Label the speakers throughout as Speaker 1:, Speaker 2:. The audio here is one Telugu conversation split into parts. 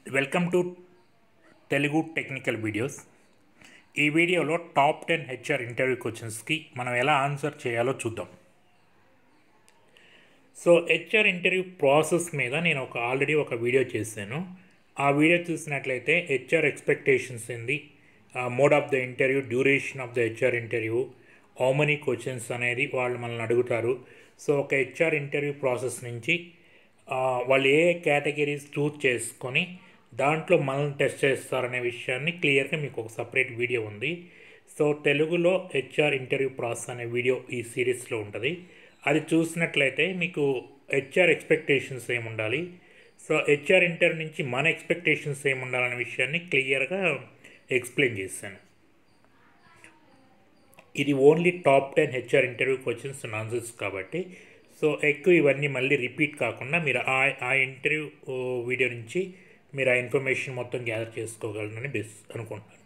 Speaker 1: Welcome to Telugu technical videos ఈ వీడియోలో టాప్ టెన్ హెచ్ఆర్ ఇంటర్వ్యూ క్వశ్చన్స్కి మనం ఎలా ఆన్సర్ చేయాలో చూద్దాం సో హెచ్ఆర్ ఇంటర్వ్యూ ప్రాసెస్ మీద నేను ఒక ఆల్రెడీ ఒక వీడియో చేశాను ఆ వీడియో చూసినట్లయితే హెచ్ఆర్ ఎక్స్పెక్టేషన్స్ ఏంది mode of the interview duration of the HR interview how many questions అనేది వాళ్ళు మనల్ని అడుగుతారు సో ఒక హెచ్ఆర్ ఇంటర్వ్యూ ప్రాసెస్ నుంచి ఆ, వాళ్ళు ఏ కేటగిరీస్ చూస్ చేసుకొని దాంట్లో మనల్ని టెస్ట్ చేస్తారనే విషయాన్ని క్లియర్గా మీకు ఒక సపరేట్ వీడియో ఉంది సో తెలుగులో హెచ్ఆర్ ఇంటర్వ్యూ ప్రాసెస్ అనే వీడియో ఈ సిరీస్లో ఉంటుంది అది చూసినట్లయితే మీకు హెచ్ఆర్ ఎక్స్పెక్టేషన్స్ ఏమి ఉండాలి సో హెచ్ఆర్ ఇంటర్వ్యూ నుంచి మన ఎక్స్పెక్టేషన్స్ ఏమి ఉండాలనే విషయాన్ని క్లియర్గా ఎక్స్ప్లెయిన్ చేశాను ఇది only top ten HR interview questions and answers కాబట్టి సో ఎక్కువ ఇవన్నీ మళ్ళీ రిపీట్ కాకుండా మీరు ఆ ఆ ఇంటర్వ్యూ వీడియో నుంచి మీరు ఆ ఇన్ఫర్మేషన్ మొత్తం గ్యాదర్ చేసుకోగలరని బెస్ట్ అనుకుంటున్నాను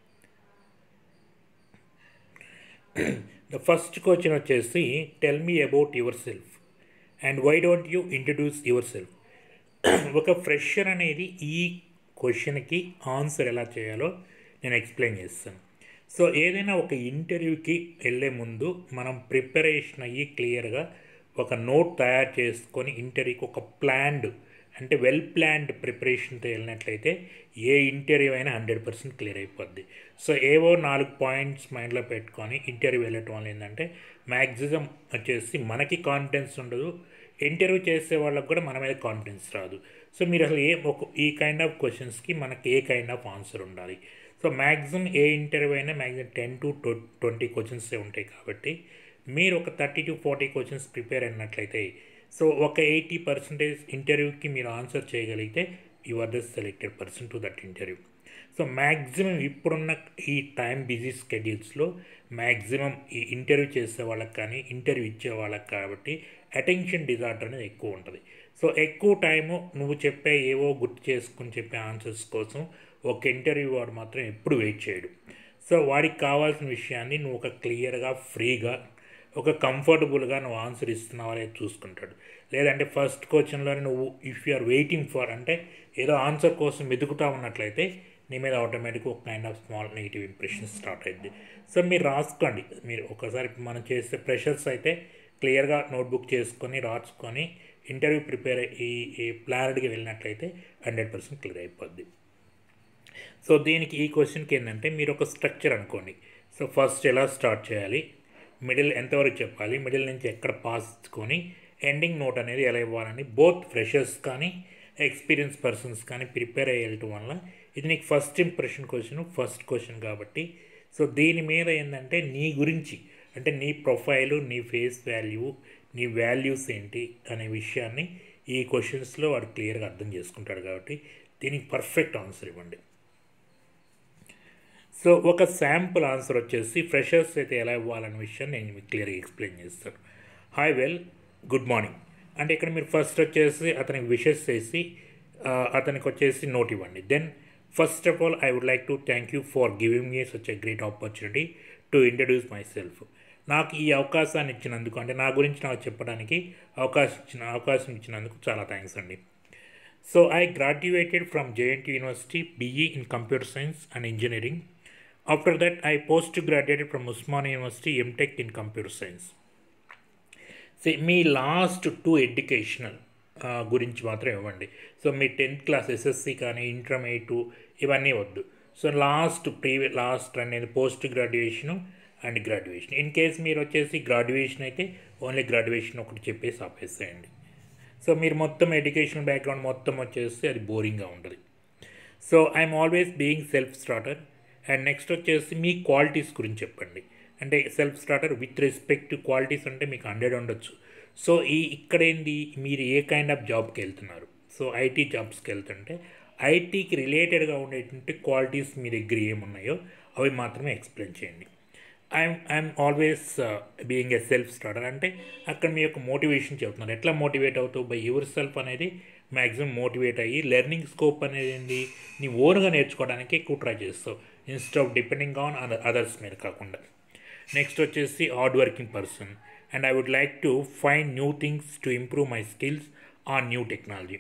Speaker 1: ద ఫస్ట్ క్వశ్చన్ వచ్చేసి tell me about your yourself and why don't you introduce yourself ఒక ఫ్రెషర్ అనేది ఈ క్వశ్చన్కి ఆన్సర్ ఎలా చేయాలో నేను ఎక్స్ప్లెయిన్ చేస్తాను సో ఏదైనా ఒక ఇంటర్వ్యూకి వెళ్ళే ముందు మనం ప్రిపరేషన్ అయ్యి క్లియర్గా ఒక నోట్ తయారు చేసుకొని ఇంటర్వ్యూకి ఒక ప్లాన్డ్ అంటే వెల్ ప్లాన్డ్ ప్రిపరేషన్తో వెళ్ళినట్లయితే ఏ ఇంటర్వ్యూ అయినా హండ్రెడ్ పర్సెంట్ క్లియర్ అయిపోద్ది సో ఏవో నాలుగు పాయింట్స్ మైండ్లో పెట్టుకొని ఇంటర్వ్యూ వెళ్ళటం వల్ల ఏంటంటే మ్యాక్సిమం వచ్చేసి మనకి కాన్ఫిడెన్స్ ఉండదు ఇంటర్వ్యూ చేసే వాళ్ళకి కూడా మన మీద కాన్ఫిడెన్స్ రాదు సో మీరు అసలు ఏ ఒక ఈ కైండ్ ఆఫ్ క్వశ్చన్స్కి మనకి ఏ కైండ్ ఆఫ్ ఆన్సర్ ఉండాలి సో మ్యాక్సిమం ఏ ఇంటర్వ్యూ అయినా మ్యాక్సిమం టెన్ టు ట్వంటీ క్వశ్చన్సే ఉంటాయి కాబట్టి మీరు ఒక thirty to forty questions prepare అయినట్లయితే సో ఒక ఎయిటీ పర్సెంటేజ్ ఇంటర్వ్యూకి మీరు ఆన్సర్ చేయగలిగితే you are the selected person to that interview so maximum ఇప్పుడున్న ఈ టైం బిజీ స్కెడ్యూల్స్లో మ్యాక్సిమం ఈ ఇంటర్వ్యూ చేసే వాళ్ళకి కానీ ఇంటర్వ్యూ ఇచ్చే వాళ్ళకి కాబట్టి అటెన్షన్ డిజార్డర్ అనేది ఎక్కువ ఉంటుంది సో ఎక్కువ టైము నువ్వు చెప్పే ఏవో గుర్తు చేసుకుని చెప్పే ఆన్సర్స్ కోసం ఒక ఇంటర్వ్యూ వాడు మాత్రం ఎప్పుడు వెయిట్ చేయడు సో వాడికి కావాల్సిన విషయాన్ని నువ్వు ఒక క్లియర్గా ఫ్రీగా ఒక కంఫర్టబుల్గా నువ్వు ఆన్సర్ ఇస్తున్నావా అనేది చూసుకుంటాడు లేదంటే ఫస్ట్ క్వశ్చన్లోనే నువ్వు if you are waiting for అంటే ఏదో ఆన్సర్ కోసం వెతుకుతా ఉన్నట్లయితే నీ మీద ఆటోమేటిక్గా ఒక kind of small negative impression start అయింది సో మీరు రాసుకోండి మీరు ఒకసారి మనం చేసే ప్రెషర్స్ అయితే క్లియర్గా నోట్బుక్ చేసుకొని రాసుకొని ఇంటర్వ్యూ ప్రిపేర్ ఈ ఈ ప్లానెడ్గా వెళ్ళినట్లయితే హండ్రెడ్ పర్సెంట్ క్లియర్ అయిపోద్ది సో దీనికి ఈ క్వశ్చన్కి ఏంటంటే మీరు ఒక స్ట్రక్చర్ అనుకోండి సో ఫస్ట్ ఎలా స్టార్ట్ చేయాలి మిడిల్ ఎంతవరకు చెప్పాలి మిడిల్ నుంచి ఎక్కడ పాస్ కొని ఎండింగ్ నోట్ అనేది ఎలా ఇవ్వాలని బోత్ ఫ్రెషర్స్ కానీ ఎక్స్పీరియన్స్ పర్సన్స్ కానీ ప్రిపేర్ అయ్యి వెళ్ళటం వల్ల ఇది నీకు first impression question first question కాబట్టి సో దీని మీద ఏంటంటే నీ గురించి అంటే నీ ప్రొఫైలు నీ ఫేస్ వాల్యూ నీ వాల్యూస్ ఏంటి అనే విషయాన్ని ఈ క్వశ్చన్స్లో వాడు క్లియర్గా అర్థం చేసుకుంటాడు కాబట్టి దీనికి పర్ఫెక్ట్ ఆన్సర్ ఇవ్వండి సో ఒక శాంపుల్ ఆన్సర్ వచ్చేసి ఫ్రెషర్స్ అయితే ఎలా ఇవ్వాలనే విషయం నేను మీకు క్లియర్గా ఎక్స్ప్లెయిన్ చేస్తాను హాయ్ వెల్ గుడ్ మార్నింగ్ అంటే ఇక్కడ మీరు ఫస్ట్ వచ్చేసి అతనికి విషెస్ చేసి ఆ, అతనికి వచ్చేసి నోట్ ఇవ్వండి then first of all I would like to thank you for giving me such a great opportunity to introduce myself నాకు ఈ అవకాశాన్ని ఇచ్చినందుకు అంటే నా గురించి నాకు చెప్పడానికి అవకాశం ఇచ్చిన అవకాశం ఇచ్చినందుకు చాలా థ్యాంక్స్ అండి so I graduated from JNT university BE in computer science and engineering after that I post graduated from Osmania university MTech in computer science so మీ లాస్ట్ టూ ఎడ్యుకేషనల్ గురించి మాత్రం ఇవ్వండి సో మీ టెన్త్ క్లాస్ ఎస్ఎస్సి కానీ ఇంటర్మీడియట్ ఇవన్నీ వద్దు సో లాస్ట్ ప్రీవియస్ లాస్ట్ అనేది post graduation and graduation in case మీరు వచ్చేసి గ్రాడ్యుయేషన్ అయితే ఓన్లీ గ్రాడ్యుయేషన్ ఒకటి చెప్పేసి ఆపేసేయండి సో మీరు మొత్తం ఎడ్యుకేషన్ బ్యాక్గ్రౌండ్ మొత్తం వచ్చేసి అది బోరింగ్గా ఉంటుంది so I'm always being self starter and next వచ్చేసి మీ క్వాలిటీస్ గురించి చెప్పండి అంటే self starter with respect to qualities అంటే మీకు హండ్రెడ్ ఉండొచ్చు సో ఈ ఇక్కడ ఏంది మీరు ఏ కైండ్ ఆఫ్ జాబ్కి వెళ్తున్నారు సో ఐటీ జాబ్స్కి వెళ్తుంటే ఐటీకి రిలేటెడ్గా ఉండేటువంటి క్వాలిటీస్ మీ దగ్గర ఏమున్నాయో అవి మాత్రమే ఎక్స్ప్లెయిన్ చేయండి I'm I'm always being a self starter అంటే అక్కడ మీ యొక్క మోటివేషన్ చెప్తున్నారు ఎట్లా మోటివేట్ అవుతావు బై యువర్ సెల్ఫ్ అనేది మ్యాక్సిమం మోటివేట్ అయ్యి లెర్నింగ్ స్కోప్ అనేది ఏంది నీ ఓన్గా నేర్చుకోవడానికి ఎక్కువ ట్రై చేస్తావు instead of depending on others మీద కాకుండా నెక్స్ట్ వచ్చేసి hard working person and I would like to find new things to improve my skills on new technology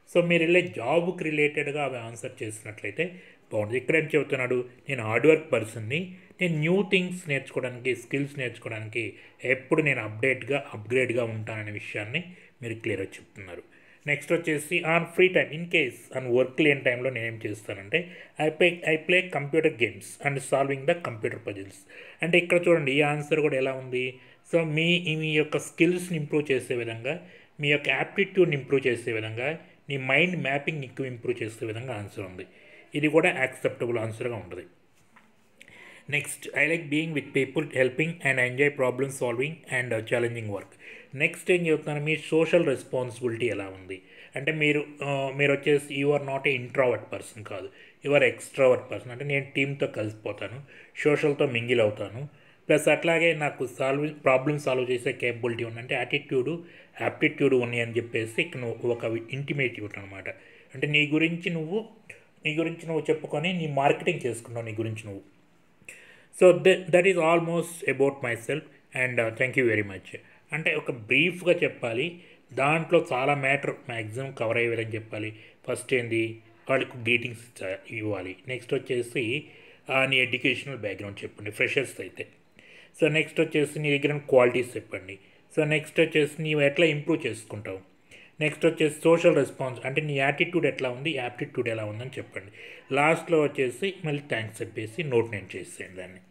Speaker 1: so మీరు వెళ్ళే జాబ్కి రిలేటెడ్గా అవి ఆన్సర్ చేసినట్లయితే బాగుంటుంది ఇక్కడ ఏం చెబుతున్నాడు నేను హార్డ్ వర్క్ పర్సన్ని నేను న్యూ థింగ్స్ నేర్చుకోవడానికి స్కిల్స్ నేర్చుకోవడానికి ఎప్పుడు నేను అప్డేట్గా అప్గ్రేడ్గా ఉంటాననే విషయాన్ని మీరు క్లియర్గా చెప్తున్నారు నెక్స్ట్ వచ్చేసి on free time in case on work లేని టైంలో నేను ఏం చేస్తానంటే I play I play computer games and solving the computer puzzles అంటే ఇక్కడ చూడండి ఈ ఆన్సర్ కూడా ఎలా ఉంది సో మీ మీ యొక్క స్కిల్స్ని ఇంప్రూవ్ చేసే విధంగా మీ యొక్క యాప్టిట్యూడ్ని ఇంప్రూవ్ చేసే విధంగా మీ మైండ్ మ్యాపింగ్ ఎక్కువ ఇంప్రూవ్ చేసే విధంగా ఆన్సర్ ఉంది ఇది కూడా యాక్సెప్టబుల్ ఆన్సర్గా ఉంటుంది next I like being with people helping and enjoy problem solving and challenging work next ఏం చెప్తున్నాను మీ సోషల్ రెస్పాన్సిబిలిటీ ఎలా ఉంది అంటే మీరు మీరు వచ్చేసి you are not a introvert person కాదు యు ఆర్ ఎక్స్ట్రావర్ట్ పర్సన్ అంటే నేను టీంతో కలిసిపోతాను సోషల్తో మింగిల్ అవుతాను ప్లస్ అట్లాగే నాకు సాల్వ్ ప్రాబ్లమ్ సాల్వ్ చేసే కేపబిలిటీ ఉంది అంటే యాటిట్యూడు యాప్టిట్యూడ్ ఉన్నాయి అని చెప్పేసి ఇక్కడ నువ్వు ఒక ఇంటిమేట్ ఇవ్వటం అనమాట అంటే నీ గురించి నువ్వు నీ గురించి నువ్వు చెప్పుకొని నీ మార్కెటింగ్ చేసుకున్నావు నీ గురించి నువ్వు so that is almost about myself and thank you very much అంటే ఒక బ్రీఫ్గా చెప్పాలి దాంట్లో చాలా మ్యాటర్ మ్యాక్సిమం కవర్ అయ్యే విధంగా చెప్పాలి ఫస్ట్ ఏంది వాళ్ళకి గ్రీటింగ్స్ ఇవ్వాలి నెక్స్ట్ వచ్చేసి నీ ఎడ్యుకేషనల్ బ్యాక్గ్రౌండ్ చెప్పండి ఫ్రెషర్స్ అయితే సో నెక్స్ట్ వచ్చేసి నీ దగ్గర క్వాలిటీస్ చెప్పండి సో నెక్స్ట్ వచ్చేసి నీవు ఎట్లా ఇంప్రూవ్ చేసుకుంటావు నెక్స్ట్ వచ్చేసి సోషల్ రెస్పాన్స్ అంటే నీ యాటిట్యూడ్ ఎట్లా ఉంది యాప్టిట్యూడ్ ఎలా ఉందని చెప్పండి లాస్ట్లో వచ్చేసి మళ్ళీ థ్యాంక్స్ చెప్పేసి నోట్ నేను చేసేయండి దాన్ని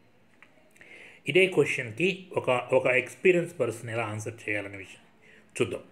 Speaker 1: ఇదే క్వశ్చన్కి ఒక ఒక ఎక్స్పీరియన్స్ పర్సన్ ఎలా ఆన్సర్ చేయాలనే విషయం చూద్దాం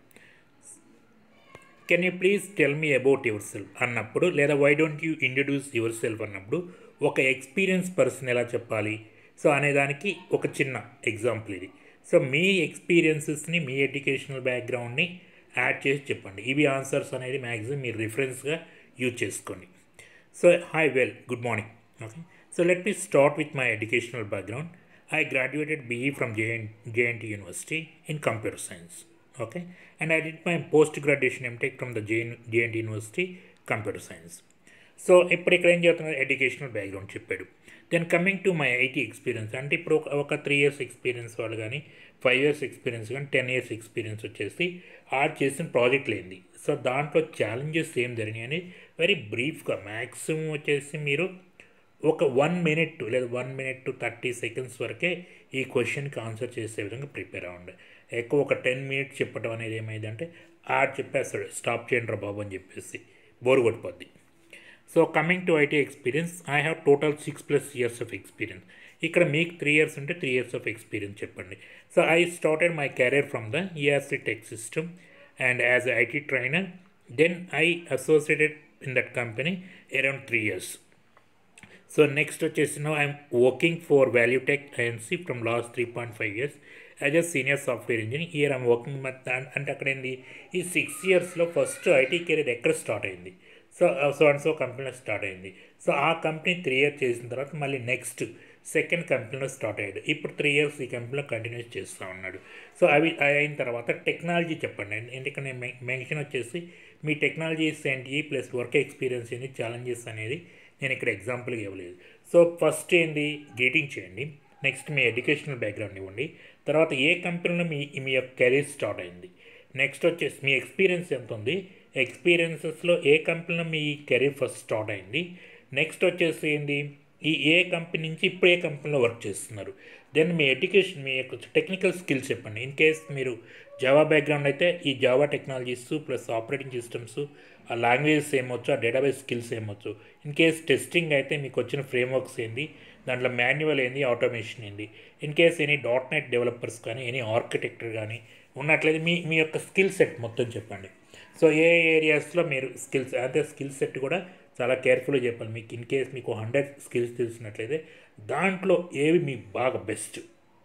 Speaker 1: can you please tell me about your yourself అన్నప్పుడు లేదా why don't you introduce yourself అన్నప్పుడు ఒక ఎక్స్పీరియన్స్ పర్సన్ ఎలా చెప్పాలి సో అనేదానికి ఒక చిన్న ఎగ్జాంపుల్ ఇది సో మీ ఎక్స్పీరియన్సెస్ని మీ ఎడ్యుకేషనల్ బ్యాక్గ్రౌండ్ని యాడ్ చేసి చెప్పండి ఇవి ఆన్సర్స్ అనేది మ్యాక్సిమం మీరు రిఫరెన్స్గా యూజ్ చేసుకోండి సో hi well good morning okay so let me start with my educational background I graduated BE from JN, JNT University in computer science. Okay, and I did my post graduation MTech from the JN, JNT University computer science. So ఇప్పుడు ఇక్కడ ఏం చేస్తున్నారు ఎడ్యుకేషనల్ బ్యాక్గ్రౌండ్ చెప్పాడు then coming to my IT experience అంటే ఇప్పుడు ఒక ఒక త్రీ ఇయర్స్ ఎక్స్పీరియన్స్ వాళ్ళు కానీ ఫైవ్ ఇయర్స్ ఎక్స్పీరియన్స్ కానీ టెన్ ఇయర్స్ ఎక్స్పీరియన్స్ వచ్చేసి ఆడ్ చేసిన ప్రాజెక్ట్ లేనిది సో దాంట్లో ఛాలెంజెస్ ఏం జరిగినాయని వెరీ బ్రీఫ్గా మ్యాక్సిమం వచ్చేసి మీరు ఒక వన్ మినిట్ లేదా one minute to thirty seconds వరకే ఈ క్వశ్చన్కి ఆన్సర్ చేసే విధంగా ప్రిపేర్ అవ్వండి ఎక్కువ ఒక టెన్ మినిట్స్ చెప్పడం అనేది ఏమైందంటే ఆడ్ చెప్పేస్తాడు స్టాప్ చేయండి రా బాబు అని చెప్పేసి బోర్ కొట్టిపోద్ది so coming to IT experience I have total six plus years of experience ఇక్కడ మీకు త్రీ ఇయర్స్ ఉంటే త్రీ ఇయర్స్ ఆఫ్ ఎక్స్పీరియన్స్ చెప్పండి so I started my career from the ERC tech system and as IT trainer then I associated in that company around three years so next వచ్చేసి now I'm working for Value Tech Inc from last three point five years as a senior software engineer year I'm working అంటే అక్కడ ఏంది ఈ సిక్స్ ఇయర్స్లో ఫస్ట్ ఐటీ కెరీర్ ఎక్కడ స్టార్ట్ అయింది సో సో అండ్ సో కంపెనీలో స్టార్ట్ అయింది సో ఆ కంపెనీ త్రీ ఇయర్స్ చేసిన తర్వాత మళ్ళీ నెక్స్ట్ సెకండ్ కంపెనీలో స్టార్ట్ అయ్యాడు ఇప్పుడు త్రీ ఇయర్స్ ఈ కంపెనీలో కంటిన్యూస్ చేస్తూ ఉన్నాడు సో అవి అయిన తర్వాత టెక్నాలజీ చెప్పండి ఎందుకంటే మెన్షన్ వచ్చేసి మీ టెక్నాలజీస్ ఏంటి ప్లస్ వర్క్ ఎక్స్పీరియన్స్ ఏంటి ఛాలెంజెస్ అనేది నేను ఇక్కడ ఎగ్జాంపుల్గా ఇవ్వలేదు సో ఫస్ట్ ఏంది గ్రీటింగ్ చేయండి నెక్స్ట్ మీ ఎడ్యుకేషనల్ బ్యాక్గ్రౌండ్ ఇవ్వండి తర్వాత ఏ కంపెనీలో మీ మీ యొక్క కెరీర్ స్టార్ట్ అయింది నెక్స్ట్ వచ్చేసి మీ ఎక్స్పీరియన్స్ ఎంత ఉంది ఎక్స్పీరియన్సెస్లో ఏ కంపెనీలో మీ కెరీర్ ఫస్ట్ స్టార్ట్ అయింది నెక్స్ట్ వచ్చేసి ఏంది ఈ ఏ కంపెనీ నుంచి ఇప్పుడు ఏ కంపెనీలో వర్క్ చేస్తున్నారు దెన్ మీ ఎడ్యుకేషన్ మీ యొక్క టెక్నికల్ స్కిల్స్ చెప్పండి ఇన్ కేస్ మీరు జావా బ్యాక్గ్రౌండ్ అయితే ఈ Java technologies plus operating systems ఆ లాంగ్వేజెస్ ఏమొచ్చు ఆ డేటాబేస్ స్కిల్స్ ఏమొచ్చు ఇన్ కేస్ టెస్టింగ్ అయితే మీకు వచ్చిన ఫ్రేమ్వర్క్స్ ఏంది దాంట్లో మాన్యువల్ ఏంది ఆటోమేషన్ ఏంది in case any dot net developers కానీ ఎనీ ఆర్కిటెక్టర్ కానీ ఉన్నట్లయితే మీ మీ యొక్క స్కిల్ సెట్ మొత్తం చెప్పండి సో ఏ ఏరియాస్లో మీరు స్కిల్స్ అంటే స్కిల్ సెట్ కూడా చాలా కేర్ఫుల్గా చెప్పాలి మీకు ఇన్ కేస్ మీకు హండ్రెడ్ స్కిల్స్ తెలిసినట్లయితే దాంట్లో ఏవి మీకు బాగా బెస్ట్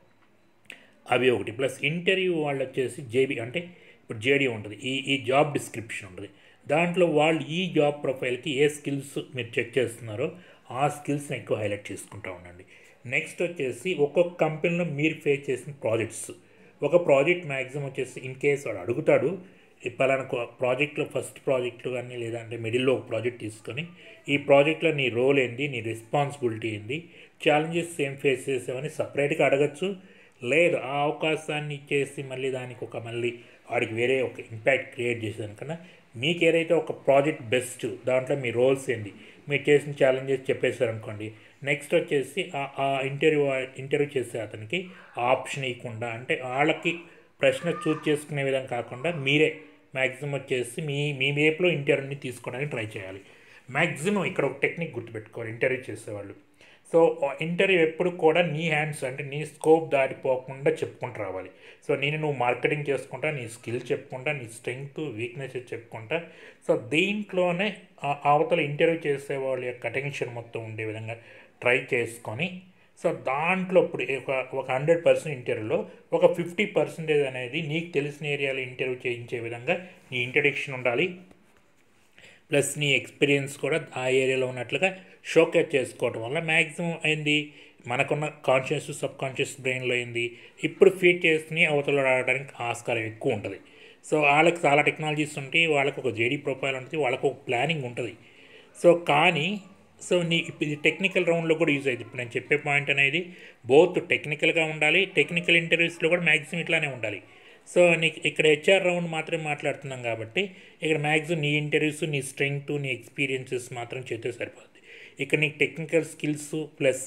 Speaker 1: అవి ఒకటి ప్లస్ ఇంటర్వ్యూ వాళ్ళు వచ్చేసి జేబీ అంటే ఇప్పుడు జేడీ ఉంటుంది ఈ ఈ జాబ్ డిస్క్రిప్షన్ ఉంటుంది దాంట్లో వాళ్ళు ఈ జాబ్ ప్రొఫైల్కి ఏ స్కిల్స్ మీరు చెక్ చేస్తున్నారో ఆ స్కిల్స్ని ఎక్కువ హైలైట్ చేసుకుంటూ ఉండండి నెక్స్ట్ వచ్చేసి ఒక్కొక్క కంపెనీలో మీరు ఫేస్ చేసిన ప్రాజెక్ట్స్ ఒక ప్రాజెక్ట్ మ్యాక్సిమం వచ్చేసి ఇన్ కేస్ వాడు అడుగుతాడు పలానా ప్రాజెక్ట్లో ఫస్ట్ ప్రాజెక్టులు కానీ లేదంటే మిడిల్లో ఒక ప్రాజెక్ట్ తీసుకొని ఈ ప్రాజెక్ట్లో నీ రోల్ ఏంది నీ రెస్పాన్సిబిలిటీ ఏంది ఛాలెంజెస్ ఏం ఫేస్ చేసామని సపరేట్గా అడగచ్చు లేదు ఆ అవకాశాన్ని ఇచ్చేసి మళ్ళీ దానికి ఒక మళ్ళీ వాడికి వేరే ఒక ఇంపాక్ట్ క్రియేట్ చేసేదానికన్నా మీకు ఏదైతే ఒక ప్రాజెక్ట్ బెస్ట్ దాంట్లో మీ రోల్స్ ఏంది మీరు చేసిన ఛాలెంజెస్ చెప్పేశారు అనుకోండి నెక్స్ట్ వచ్చేసి ఆ- ఆ ఇంటర్వ్యూ ఇంటర్వ్యూ చేసే అతనికి ఆప్షన్ ఇవ్వకుండా అంటే వాళ్ళకి ప్రశ్న చూస్ చేసుకునే విధంగా కాకుండా మీరే మ్యాక్సిమం వచ్చేసి మీ మీ వైపులో ఇంటర్వ్యూని తీసుకోవడానికి ట్రై చేయాలి మ్యాక్సిమం ఇక్కడ ఒక టెక్నిక్ గుర్తుపెట్టుకోవాలి ఇంటర్వ్యూ చేసేవాళ్ళు సో ఇంటర్వ్యూ ఎప్పుడు కూడా నీ హ్యాండ్స్ అంటే నీ స్కోప్ దాటిపోకుండా చెప్పుకుంటూ రావాలి సో నేను నువ్వు మార్కెటింగ్ చేసుకుంటా నీ స్కిల్ చెప్పుకుంటా నీ స్ట్రెంగ్త్ వీక్నెస్ చెప్పుకుంటా సో దీంట్లోనే ఆ అవతల ఇంటర్వ్యూ చేసే వాళ్ళ యొక్క అటెన్షన్ మొత్తం ఉండే విధంగా ట్రై చేసుకొని సో దాంట్లో ఇప్పుడు ఒక ఒక హండ్రెడ్ పర్సెంట్ ఇంటర్వ్యూలో ఒక ఫిఫ్టీ పర్సెంటేజ్ అనేది నీకు తెలిసిన ఏరియాలో ఇంటర్వ్యూ చేయించే విధంగా నీ ఇంట్రడక్షన్ ఉండాలి ప్లస్ నీ ఎక్స్పీరియన్స్ కూడా ఆ ఏరియాలో ఉన్నట్లుగా షోకేట్ చేసుకోవటం వల్ల మ్యాక్సిమం అయింది మనకున్న కాన్షియస్ సబ్ కాన్షియస్ బ్రెయిన్లో అయింది ఇప్పుడు ఫీడ్ చేసుకుని అవతల రావడానికి ఆస్కారం ఎక్కువ ఉంటుంది సో వాళ్ళకి చాలా టెక్నాలజీస్ ఉంటాయి వాళ్ళకి ఒక జేడీ ప్రొఫైల్ ఉంటుంది వాళ్ళకి ఒక ప్లానింగ్ ఉంటుంది సో కానీ సో నీ ఇప్పుడు ఇది టెక్నికల్ రౌండ్లో కూడా యూజ్ అయ్యింది ఇప్పుడు నేను చెప్పే పాయింట్ అనేది బోత్ టెక్నికల్గా ఉండాలి టెక్నికల్ ఇంటర్వ్యూస్లో కూడా మ్యాక్సిమం ఇట్లానే ఉండాలి సో నీకు ఇక్కడ హెచ్ఆర్ రౌండ్ మాత్రమే మాట్లాడుతున్నాం కాబట్టి ఇక్కడ మ్యాక్సిమం నీ ఇంటర్వ్యూస్ నీ స్ట్రెంగ్త్ నీ ఎక్స్పీరియన్సెస్ మాత్రం చేస్తే సరిపోద్ది ఇక్కడ నీకు టెక్నికల్ స్కిల్స్ ప్లస్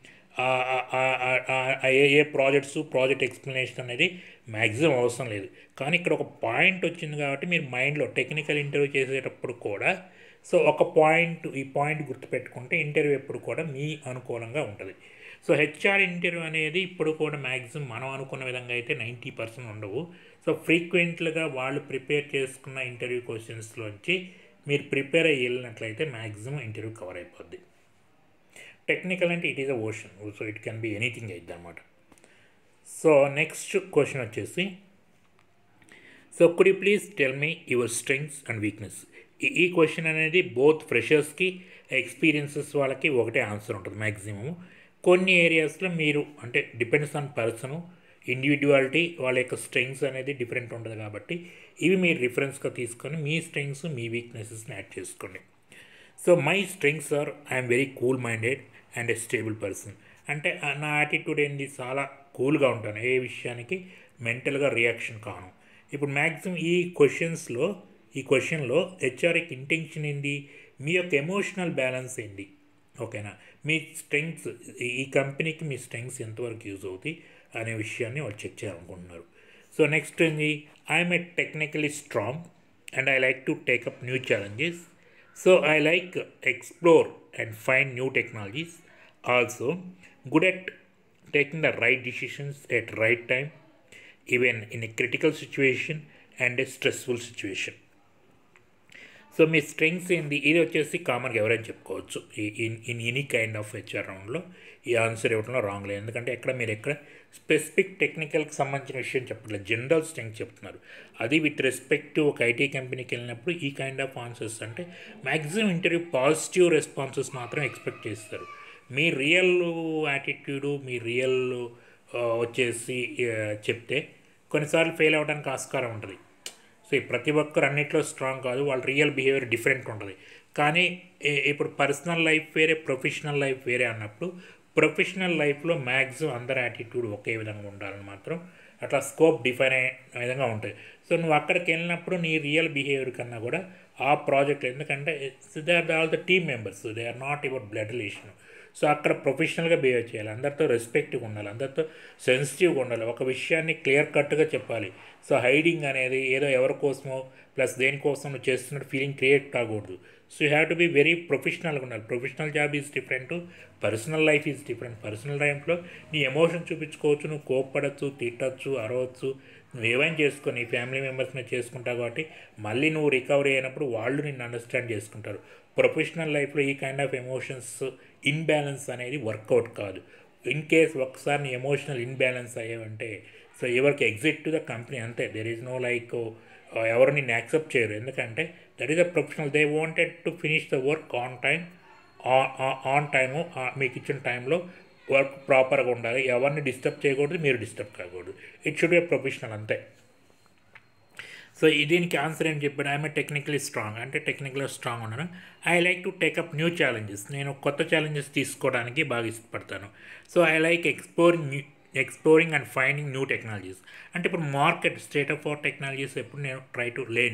Speaker 1: ఏ ఏ ప్రాజెక్ట్స్ ప్రాజెక్ట్ ఎక్స్ప్లెనేషన్ అనేది మ్యాక్సిమం అవసరం లేదు కానీ ఇక్కడ ఒక పాయింట్ వచ్చింది కాబట్టి మీరు మైండ్లో టెక్నికల్ ఇంటర్వ్యూ చేసేటప్పుడు కూడా సో ఒక పాయింట్ ఈ పాయింట్ గుర్తుపెట్టుకుంటే ఇంటర్వ్యూ ఎప్పుడు కూడా మీ అనుకూలంగా ఉంటుంది సో హెచ్ఆర్ ఇంటర్వ్యూ అనేది ఇప్పుడు కూడా మ్యాక్సిమం మనం అనుకున్న విధంగా అయితే నైంటీ పర్సెంట్ ఉండవు సో ఫ్రీక్వెంట్లుగా వాళ్ళు ప్రిపేర్ చేసుకున్న ఇంటర్వ్యూ క్వశ్చన్స్లోంచి మీరు ప్రిపేర్ అయ్యి వెళ్ళినట్లయితే మ్యాక్సిమం ఇంటర్వ్యూ కవర్ అయిపోద్ది టెక్నికల్ అంటే it is a ocean so it can be anything అయితే అనమాట సో నెక్స్ట్ క్వశ్చన్ వచ్చేసి so could you please tell me your strengths and weakness ఈ క్వశ్చన్ అనేది బోత్ ఫ్రెషర్స్కి ఎక్స్పీరియన్సెస్ వాళ్ళకి ఒకటే ఆన్సర్ ఉంటుంది మ్యాక్సిమం కొన్ని ఏరియాస్లో మీరు అంటే డిపెండ్స్ ఆన్ పర్సన్ ఇండివిజువాలిటీ వాళ్ళ యొక్క స్ట్రెంగ్స్ అనేది డిఫరెంట్ ఉంటుంది కాబట్టి ఇవి మీరు రిఫరెన్స్గా తీసుకొని మీ స్ట్రెంగ్స్ మీ వీక్నెసెస్ని యాడ్ చేసుకోండి so my strengths are I'm very cool minded and a stable person అంటే ఆ నా యాటిట్యూడ్ ఏంది చాలా కూల్గా ఉంటాను ఏ విషయానికి మెంటల్గా రియాక్షన్ కాను ఇప్పుడు మ్యాక్సిమం ఈ క్వశ్చన్స్లో ఈ క్వశ్చన్లో హెచ్ఆర్కి ఇంటెన్షన్ ఏంది మీ యొక్క ఎమోషనల్ బ్యాలెన్స్ ఏంది ఓకేనా మీ స్ట్రెంగ్స్ ఈ కంపెనీకి మీ స్ట్రెంగ్స్ ఎంతవరకు యూజ్ అవుతాయి అనే విషయాన్ని వాళ్ళు చెక్ చేయాలనుకుంటున్నారు సో నెక్స్ట్ ఏంది I'm a technically strong and I like to take up new challenges so I like explore and find new technologies also good at taking the right decisions at right time even in a critical situation and a stressful situation so మీ స్ట్రెంగ్స్ ఏంది ఇది వచ్చేసి కామన్గా ఎవరైనా చెప్పుకోవచ్చు in in any kind of HR రౌండ్లో ఈ ఆన్సర్ ఇవ్వడంలో రాంగ్ లేదు ఎందుకంటే ఎక్కడ మీరు ఎక్కడ స్పెసిఫిక్ టెక్నికల్కి సంబంధించిన విషయం చెప్పట్లేదు జనరల్ స్ట్రెంగ్స్ చెప్తున్నారు అది విత్ రెస్పెక్ట్ టు ఒక ఐటీ కంపెనీకి వెళ్ళినప్పుడు ఈ కైండ్ ఆఫ్ ఆన్సర్స్ అంటే మ్యాక్సిమం ఇంటర్వ్యూ పాజిటివ్ రెస్పాన్సెస్ మాత్రం ఎక్స్పెక్ట్ చేస్తారు మీ రియల్ యాటిట్యూడు మీ రియల్ వచ్చేసి ఆ, చెప్తే కొన్నిసార్లు ఫెయిల్ అవ్వడానికి ఆస్కారం ఉంటుంది సో ఈ ప్రతి ఒక్కరు అన్నిట్లో స్ట్రాంగ్ కాదు వాళ్ళ రియల్ బిహేవియర్ డిఫరెంట్ ఉంటుంది కానీ ఈ- ఇప్పుడు పర్సనల్ లైఫ్ వేరే ప్రొఫెషనల్ లైఫ్ వేరే అన్నప్పుడు ప్రొఫెషనల్ లైఫ్లో మ్యాక్సిమం అందరి యాటిట్యూడ్ ఒకే విధంగా ఉండాలని మాత్రం అట్లా స్కోప్ డిఫైన్ అయ్యే విధంగా ఉంటుంది సో నువ్వు అక్కడికి వెళ్ళినప్పుడు నీ రియల్ బిహేవియర్ కన్నా కూడా ఆ ప్రాజెక్ట్ ఎందుకంటే they are all the team members they are not your blood relation so అక్కడ ప్రొఫెషనల్గా బిహేవ్ చేయాలి అందరితో రెస్పెక్ట్గా ఉండాలి అందరితో సెన్సిటివ్గా ఉండాలి ఒక విషయాన్ని క్లియర్ కట్గా చెప్పాలి సో హైడింగ్ అనేది ఏదో ఎవరి కోసమో ప్లస్ దేనికోసం నువ్వు చేస్తున్నట్టు ఫీలింగ్ క్రియేట్ కాకూడదు so you have to be very ప్రొఫెషనల్గా ఉండాలి professional job is different personal life is different personal లైఫ్లో నీ ఎమోషన్ చూపించుకోవచ్చు నువ్వు కోప్పడచ్చు తిట్టచ్చు అరవచ్చు నువ్వు ఏమైనా చేసుకో నీ ఫ్యామిలీ మెంబర్స్ మీద చేసుకుంటావు కాబట్టి మళ్ళీ నువ్వు రికవరీ అయినప్పుడు వాళ్ళు నిన్ను అండర్స్టాండ్ చేసుకుంటారు ప్రొఫెషనల్ లైఫ్లో ఈ కైండ్ ఆఫ్ ఎమోషన్స్ ఇన్బ్యాలెన్స్ అనేది వర్కౌట్ కాదు ఇన్ కేస్ ఒకసారి నీ ఎమోషనల్ ఇన్బ్యాలెన్స్ అయ్యావంటే సో ఎవరికి ఎగ్జిట్ టు ద కంపెనీ అంతే దెర్ ఈజ్ నో లైక్ ఎవరు నిన్ను యాక్సెప్ట్ చేయరు ఎందుకంటే that is a professional they wanted to finish the work on time on time మీకు ఇచ్చిన టైంలో వర్క్ ప్రాపర్గా ఉండాలి ఎవరిని డిస్టర్బ్ చేయకూడదు మీరు డిస్టర్బ్ కాకూడదు ఇట్ షుడ్ బి ప్రొఫెషనల్ అంతే సో ఈ దీనికి ఆన్సర్ ఏం చెప్పాడు ఐఎమ్ టెక్నికలీ స్ట్రాంగ్ అంటే టెక్నికల్గా స్ట్రాంగ్ ఉన్నాను I like to take up new challenges నేను కొత్త ఛాలెంజెస్ తీసుకోవడానికి బాగా ఇష్టపడతాను so I like exploring new exploring and finding new technologies అంటే ఇప్పుడు market state of art technologies ఎప్పుడు నేను try to learn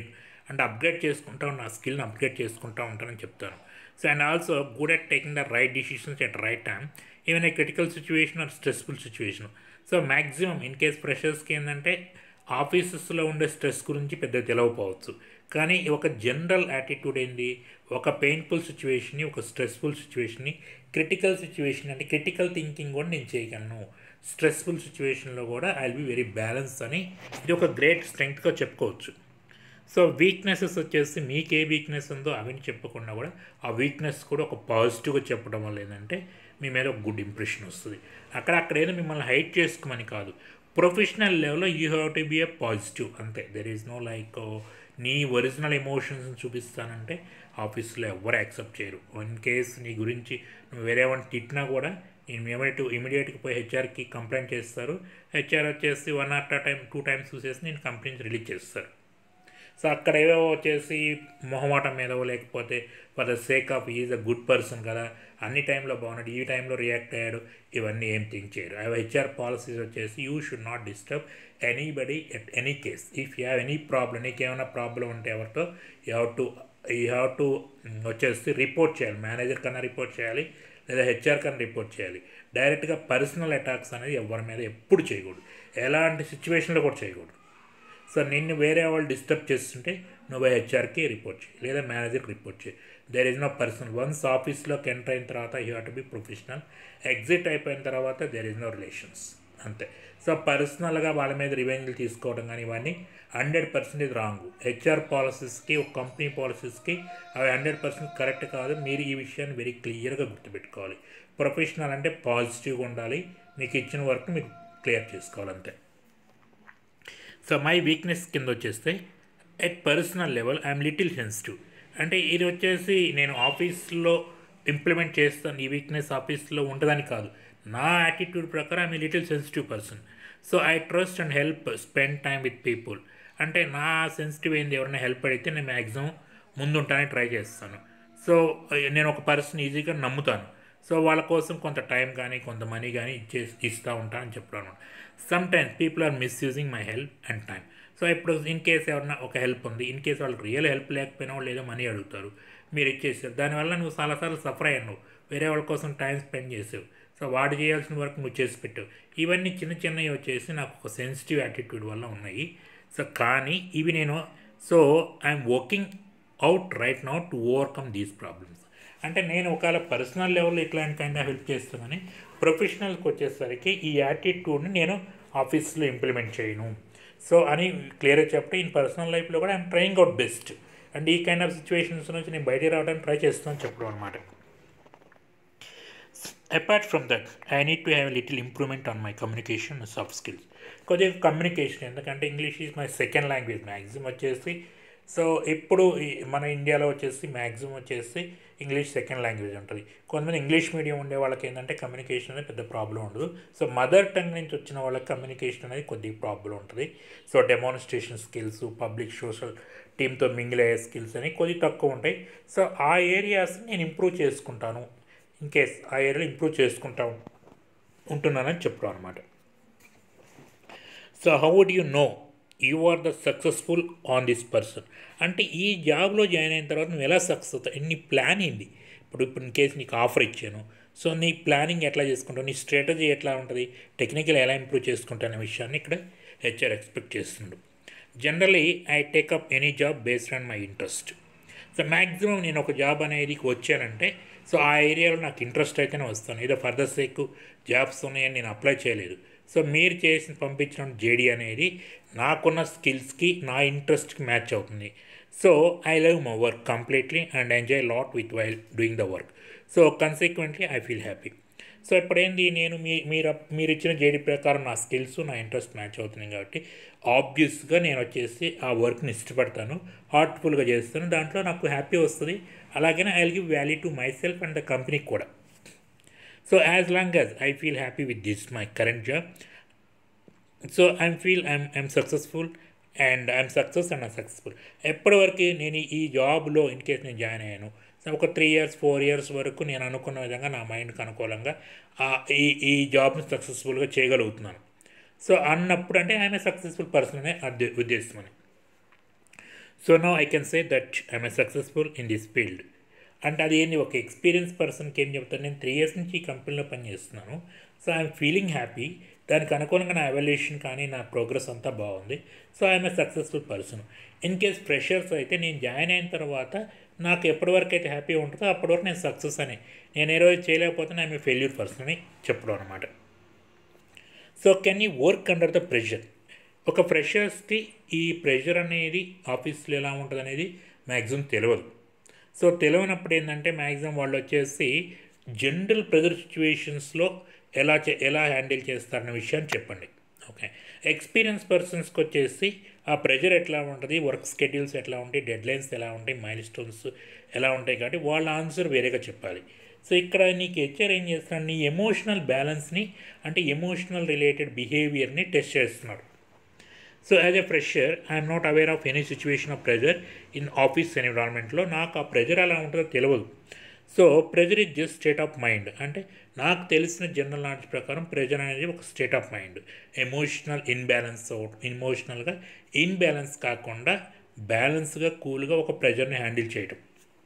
Speaker 1: and upgrade చేసుకుంటా నా స్కిల్ని అప్గ్రేడ్ చేసుకుంటా ఉంటానని చెప్తాను so and also good at taking the right decisions at right time even a critical situation or stressful situation so maximum in case ఫ్రెషర్స్కి ఏంటంటే ఆఫీసెస్లో ఉండే స్ట్రెస్ గురించి పెద్ద తెలియకపోవచ్చు కానీ ఒక జనరల్ యాటిట్యూడ్ ఏంది ఒక పెయిన్ఫుల్ సిచ్యువేషన్ని ఒక స్ట్రెస్ఫుల్ సిచ్యువేషన్ని క్రిటికల్ సిచ్యువేషన్ అంటే క్రిటికల్ థింకింగ్ కూడా నేను చేయగలను స్ట్రెస్ఫుల్ సిచ్యువేషన్లో కూడా I will be very balance అని ఇది ఒక గ్రేట్ స్ట్రెంగ్త్గా చెప్పుకోవచ్చు సో వీక్నెసెస్ వచ్చేసి మీకు ఏ వీక్నెస్ ఉందో అవన్నీ చెప్పకుండా కూడా ఆ వీక్నెస్ కూడా ఒక పాజిటివ్గా చెప్పడం వల్ల ఏంటంటే మీ మీద ఒక గుడ్ ఇంప్రెషన్ వస్తుంది అక్కడ అక్కడ ఏదో మిమ్మల్ని హైట్ చేసుకోమని కాదు ప్రొఫెషనల్ లెవెల్లో you have to be a positive అంతే దెర్ ఈజ్ నో లైక్ నీ ఒరిజినల్ ఎమోషన్స్ చూపిస్తానంటే ఆఫీస్లో ఎవరు యాక్సెప్ట్ చేయరు ఇన్ కేస్ నీ గురించి నువ్వు వేరే వాళ్ళని తిట్టినా కూడా ఇమీడియట్ ఇమీడియట్గా పోయి హెచ్ఆర్కి కంప్లైంట్ చేస్తారు హెచ్ఆర్ వచ్చేసి one or time two times చూసేసి నేను కంప్లైంట్ రిలీజ్ చేస్తారు సో అక్కడ ఏవో వచ్చేసి మొహమాటం మీద లేకపోతే for the sake of is a good person కదా అన్ని టైంలో బాగున్నాడు ఈ టైంలో రియాక్ట్ అయ్యాడు ఇవన్నీ ఏం థింక్ చేయరు అవి హెచ్ఆర్ పాలసీస్ వచ్చేసి you should not disturb anybody at any case if you have any problem నీకు ఏమైనా ప్రాబ్లం ఉంటే ఎవరితో you have to you have to వచ్చేసి రిపోర్ట్ చేయాలి మేనేజర్ కన్నా రిపోర్ట్ చేయాలి లేదా హెచ్ఆర్ కన్నా రిపోర్ట్ చేయాలి డైరెక్ట్గా పర్సనల్ అటాక్స్ అనేది ఎవరి మీద ఎప్పుడు చేయకూడదు ఎలాంటి సిచ్యువేషన్లో కూడా చేయకూడదు సో నిన్ను వేరే వాళ్ళు డిస్టర్బ్ చేస్తుంటే నువ్వు హెచ్ఆర్కి రిపోర్ట్ చేయి లేదా మేనేజర్కి రిపోర్ట్ చేయి there is no personal once ఆఫీస్లోకి ఎంటర్ అయిన తర్వాత you have to be professional exit అయిపోయిన తర్వాత దేర్ ఇస్ నో రిలేషన్స్ అంతే సో పర్సనల్గా వాళ్ళ మీద రివెంజ్లు తీసుకోవడం కానీ ఇవన్నీ హండ్రెడ్ పర్సెంటేజ్ రాంగ్ హెచ్ఆర్ పాలసీస్కి ఒక కంపెనీ పాలసీస్కి అవి హండ్రెడ్ పర్సెంట్ కరెక్ట్ కాదు మీరు ఈ విషయాన్ని వెరీ క్లియర్గా గుర్తుపెట్టుకోవాలి ప్రొఫెషనల్ అంటే పాజిటివ్గా ఉండాలి మీకు ఇచ్చిన వర్క్ మీకు క్లియర్ చేసుకోవాలి అంతే సో మై వీక్నెస్ కింద వచ్చేస్తే at personal level I'm little sensitive అంటే ఇది వచ్చేసి నేను ఆఫీస్లో ఇంప్లిమెంట్ చేస్తాను ఈ వీక్నెస్ ఆఫీస్లో ఉంటుందని కాదు నా యాటిట్యూడ్ ప్రకారం I'm little sensitive person so I trust and help spend time with people అంటే నా సెన్సిటివ్ ఏంది ఎవరైనా హెల్ప్ అడిగితే నేను మ్యాక్సిమం ముందుంటానికి ట్రై చేస్తాను సో నేను ఒక పర్సన్ ఈజీగా నమ్ముతాను సో వాళ్ళ కోసం కొంత టైం కానీ కొంత మనీ కానీ ఇచ్చే ఇస్తూ ఉంటాను అని చెప్పడం అనమాట some times people are misusing my help and time so ఇప్పుడు ఇన్ కేస్ ఎవరన్నా ఒక హెల్ప్ ఉంది ఇన్ కేస్ వాళ్ళకి రియల్ హెల్ప్ లేకపోయినా వాళ్ళు ఏదో మనీ అడుగుతారు మీరు ఇచ్చేసారు దానివల్ల నువ్వు చాలాసార్లు సఫర్ అయ్యావు నువ్వు వేరే వాళ్ళ కోసం టైం స్పెండ్ చేసావు సో వాడు చేయాల్సిన వర్క్ నువ్వు చేసి పెట్టావు ఇవన్నీ చిన్న చిన్నవి వచ్చేసి నాకు ఒక సెన్సిటివ్ యాటిట్యూడ్ వల్ల ఉన్నాయి సో కానీ ఇవి నేను so I'm working out right now to overcome these problems అంటే నేను ఒకవేళ పర్సనల్ లెవెల్లో ఇట్లాంటి కైండ్ ఆఫ్ హెల్ప్ చేస్తానని ప్రొఫెషనల్కి వచ్చేసరికి ఈ యాటిట్యూడ్ని నేను ఆఫీస్లో ఇంప్లిమెంట్ చేయను సో అని క్లియర్గా చెప్తే ఇన్ పర్సనల్ లైఫ్లో కూడా I'm trying out best and ఈ కైండ్ ఆఫ్ సిచ్యువేషన్స్ నుంచి నేను బయటికి రావడానికి ట్రై చేస్తాను చెప్పడం అనమాట apart from that I need to have little improvement on my communication soft skills కొద్దిగా కమ్యూనికేషన్ ఎందుకంటే English is my second language maximum వచ్చేసి సో ఇప్పుడు మన ఇండియాలో వచ్చేసి మ్యాక్సిమం వచ్చేసి ఇంగ్లీష్ సెకండ్ లాంగ్వేజ్ ఉంటుంది కొంతమంది ఇంగ్లీష్ మీడియం ఉండే వాళ్ళకి ఏంటంటే కమ్యూనికేషన్ అనేది పెద్ద ప్రాబ్లం ఉండదు సో మదర్ టంగ్ నుంచి వచ్చిన వాళ్ళకి కమ్యూనికేషన్ అనేది కొద్దిగా ప్రాబ్లం ఉంటుంది so demonstration skills public social టీమ్తో మింగిల్ అయ్యే స్కిల్స్ అని కొద్ది తక్కువ ఉంటాయి సో ఆ ఏరియాస్ని నేను ఇంప్రూవ్ చేసుకుంటాను ఇన్ కేస్ ఆ ఏరియాలో ఇంప్రూవ్ చేసుకుంటా ఉంటున్నానని చెప్పడం అనమాట so how would you know you are the successful on this person అంటే ఈ జాబ్లో జాయిన్ అయిన తర్వాత నువ్వు ఎలా సక్సెస్ అవుతావు నీ ప్లాన్ ఏంది ఇప్పుడు ఇప్పుడు ఇన్ కేసు నీకు ఆఫర్ ఇచ్చాను సో నీ ప్లానింగ్ ఎట్లా చేసుకుంటావు నీ స్ట్రాటజీ ఎట్లా ఉంటుంది టెక్నికల్ ఎలా ఇంప్రూవ్ చేసుకుంటావు అనే విషయాన్ని ఇక్కడ హెచ్ఆర్ ఎక్స్పెక్ట్ చేస్తున్నాడు generally I take up any job based on my interest so maximum నేను ఒక జాబ్ అనేది వచ్చానంటే సో ఆ ఏరియాలో నాకు ఇంట్రెస్ట్ అయితేనే వస్తాను ఏదో ఫర్దర్ సేక్ జాబ్స్ ఉన్నాయని నేను అప్లై చేయలేదు సో మీరు చేసి పంపించిన జేడీ అనేది నాకున్న స్కిల్స్కి నా ఇంట్రెస్ట్కి మ్యాచ్ అవుతుంది so I love my work completely and enjoy lot with while doing the work so consequently I feel happy so ఇప్పుడేంది నేను మీ మీరు మీరు ఇచ్చిన జేడీ ప్రకారం నా స్కిల్స్ నా ఇంట్రెస్ట్ మ్యాచ్ అవుతున్నాయి కాబట్టి ఆబ్వియస్గా నేను వచ్చేసి ఆ వర్క్ని ఇష్టపడతాను హార్ట్ఫుల్గా చేస్తాను దాంట్లో నాకు హ్యాపీ వస్తుంది అలాగనే I will give value to myself and the కంపెనీకి కూడా so as long as I feel happy with this my current job so I'm feel I'm I'm successful and I'm success and I'm successful ఎప్పటివరకు నేను ఈ జాబ్లో ఇన్ కేస్ నేను జాయిన్ అయ్యాను సో ఒక త్రీ ఇయర్స్ ఫోర్ ఇయర్స్ వరకు నేను అనుకున్న విధంగా నా మైండ్కి అనుకూలంగా ఈ ఈ జాబ్ని సక్సెస్ఫుల్గా చేయగలుగుతున్నాను సో అన్నప్పుడు అంటే ఐఎమ్ ఏ సక్సెస్ఫుల్ పర్సన్ అనే ఉద్దేశం అని so no I can say that I'm a successful in this field అంటే అది ఏంది ఒక ఎక్స్పీరియన్స్ పర్సన్కి ఏం చెప్తాను నేను త్రీ ఇయర్స్ నుంచి ఈ కంపెనీలో పనిచేస్తున్నాను సో ఐఎమ్ ఫీలింగ్ హ్యాపీ దానికి అనుగుణంగా నా ఎవాల్యుయేషన్ కానీ నా ప్రోగ్రెస్ అంతా బాగుంది so I'm a successful person in case freshers అయితే నేను జాయిన్ అయిన తర్వాత నాకు ఎప్పటి వరకు అయితే హ్యాపీ ఉంటుందో అప్పటి వరకు నేను సక్సెస్ అని నేను ఏ రోజు చేయలేకపోతే ఐఎమ్ ఏ ఫెయిల్యూర్ పర్సన్ అని చెప్పడం అనమాట so can you work under the pressure ఒక ఫ్రెషర్స్కి ఈ ప్రెషర్ అనేది ఆఫీస్లో ఎలా ఉంటుంది అనేది మ్యాక్సిమం తెలియదు సో తెలియనప్పుడు ఏంటంటే మ్యాక్సిమం వాళ్ళు వచ్చేసి జనరల్ ప్రెజర్ సిచ్యువేషన్స్లో ఎలా చే ఎలా హ్యాండిల్ చేస్తారన్న విషయాన్ని చెప్పండి ఓకే ఎక్స్పీరియన్స్ పర్సన్స్కి వచ్చేసి ఆ ప్రెజర్ ఎట్లా ఉంటుంది వర్క్ స్కెడ్యూల్స్ ఎట్లా ఉంటాయి డెడ్ లైన్స్ ఎలా ఉంటాయి మైల్ స్టోన్స్ ఎలా ఉంటాయి కాబట్టి వాళ్ళ ఆన్సర్ వేరేగా చెప్పాలి సో ఇక్కడ నీకు హెచ్ఆర్ ఏం చేస్తున్నాడు నీ ఎమోషనల్ బ్యాలెన్స్ని అంటే ఎమోషనల్ రిలేటెడ్ బిహేవియర్ని టెస్ట్ చేస్తున్నాడు so as a fresher I'm not aware of any situation of pressure in office ఎన్విరాన్మెంట్లో నాకు ఆ ప్రెజర్ ఎలా ఉంటుందో తెలియదు so pressure is just state of mind అంటే నాకు తెలిసిన జనరల్ నాలెడ్జ్ ప్రకారం ప్రెజర్ అనేది ఒక state of mind emotional imbalance ఎమోషనల్గా ఇన్బ్యాలెన్స్ కాకుండా బ్యాలెన్స్గా కూల్గా ఒక ప్రెజర్ని హ్యాండిల్ చేయటం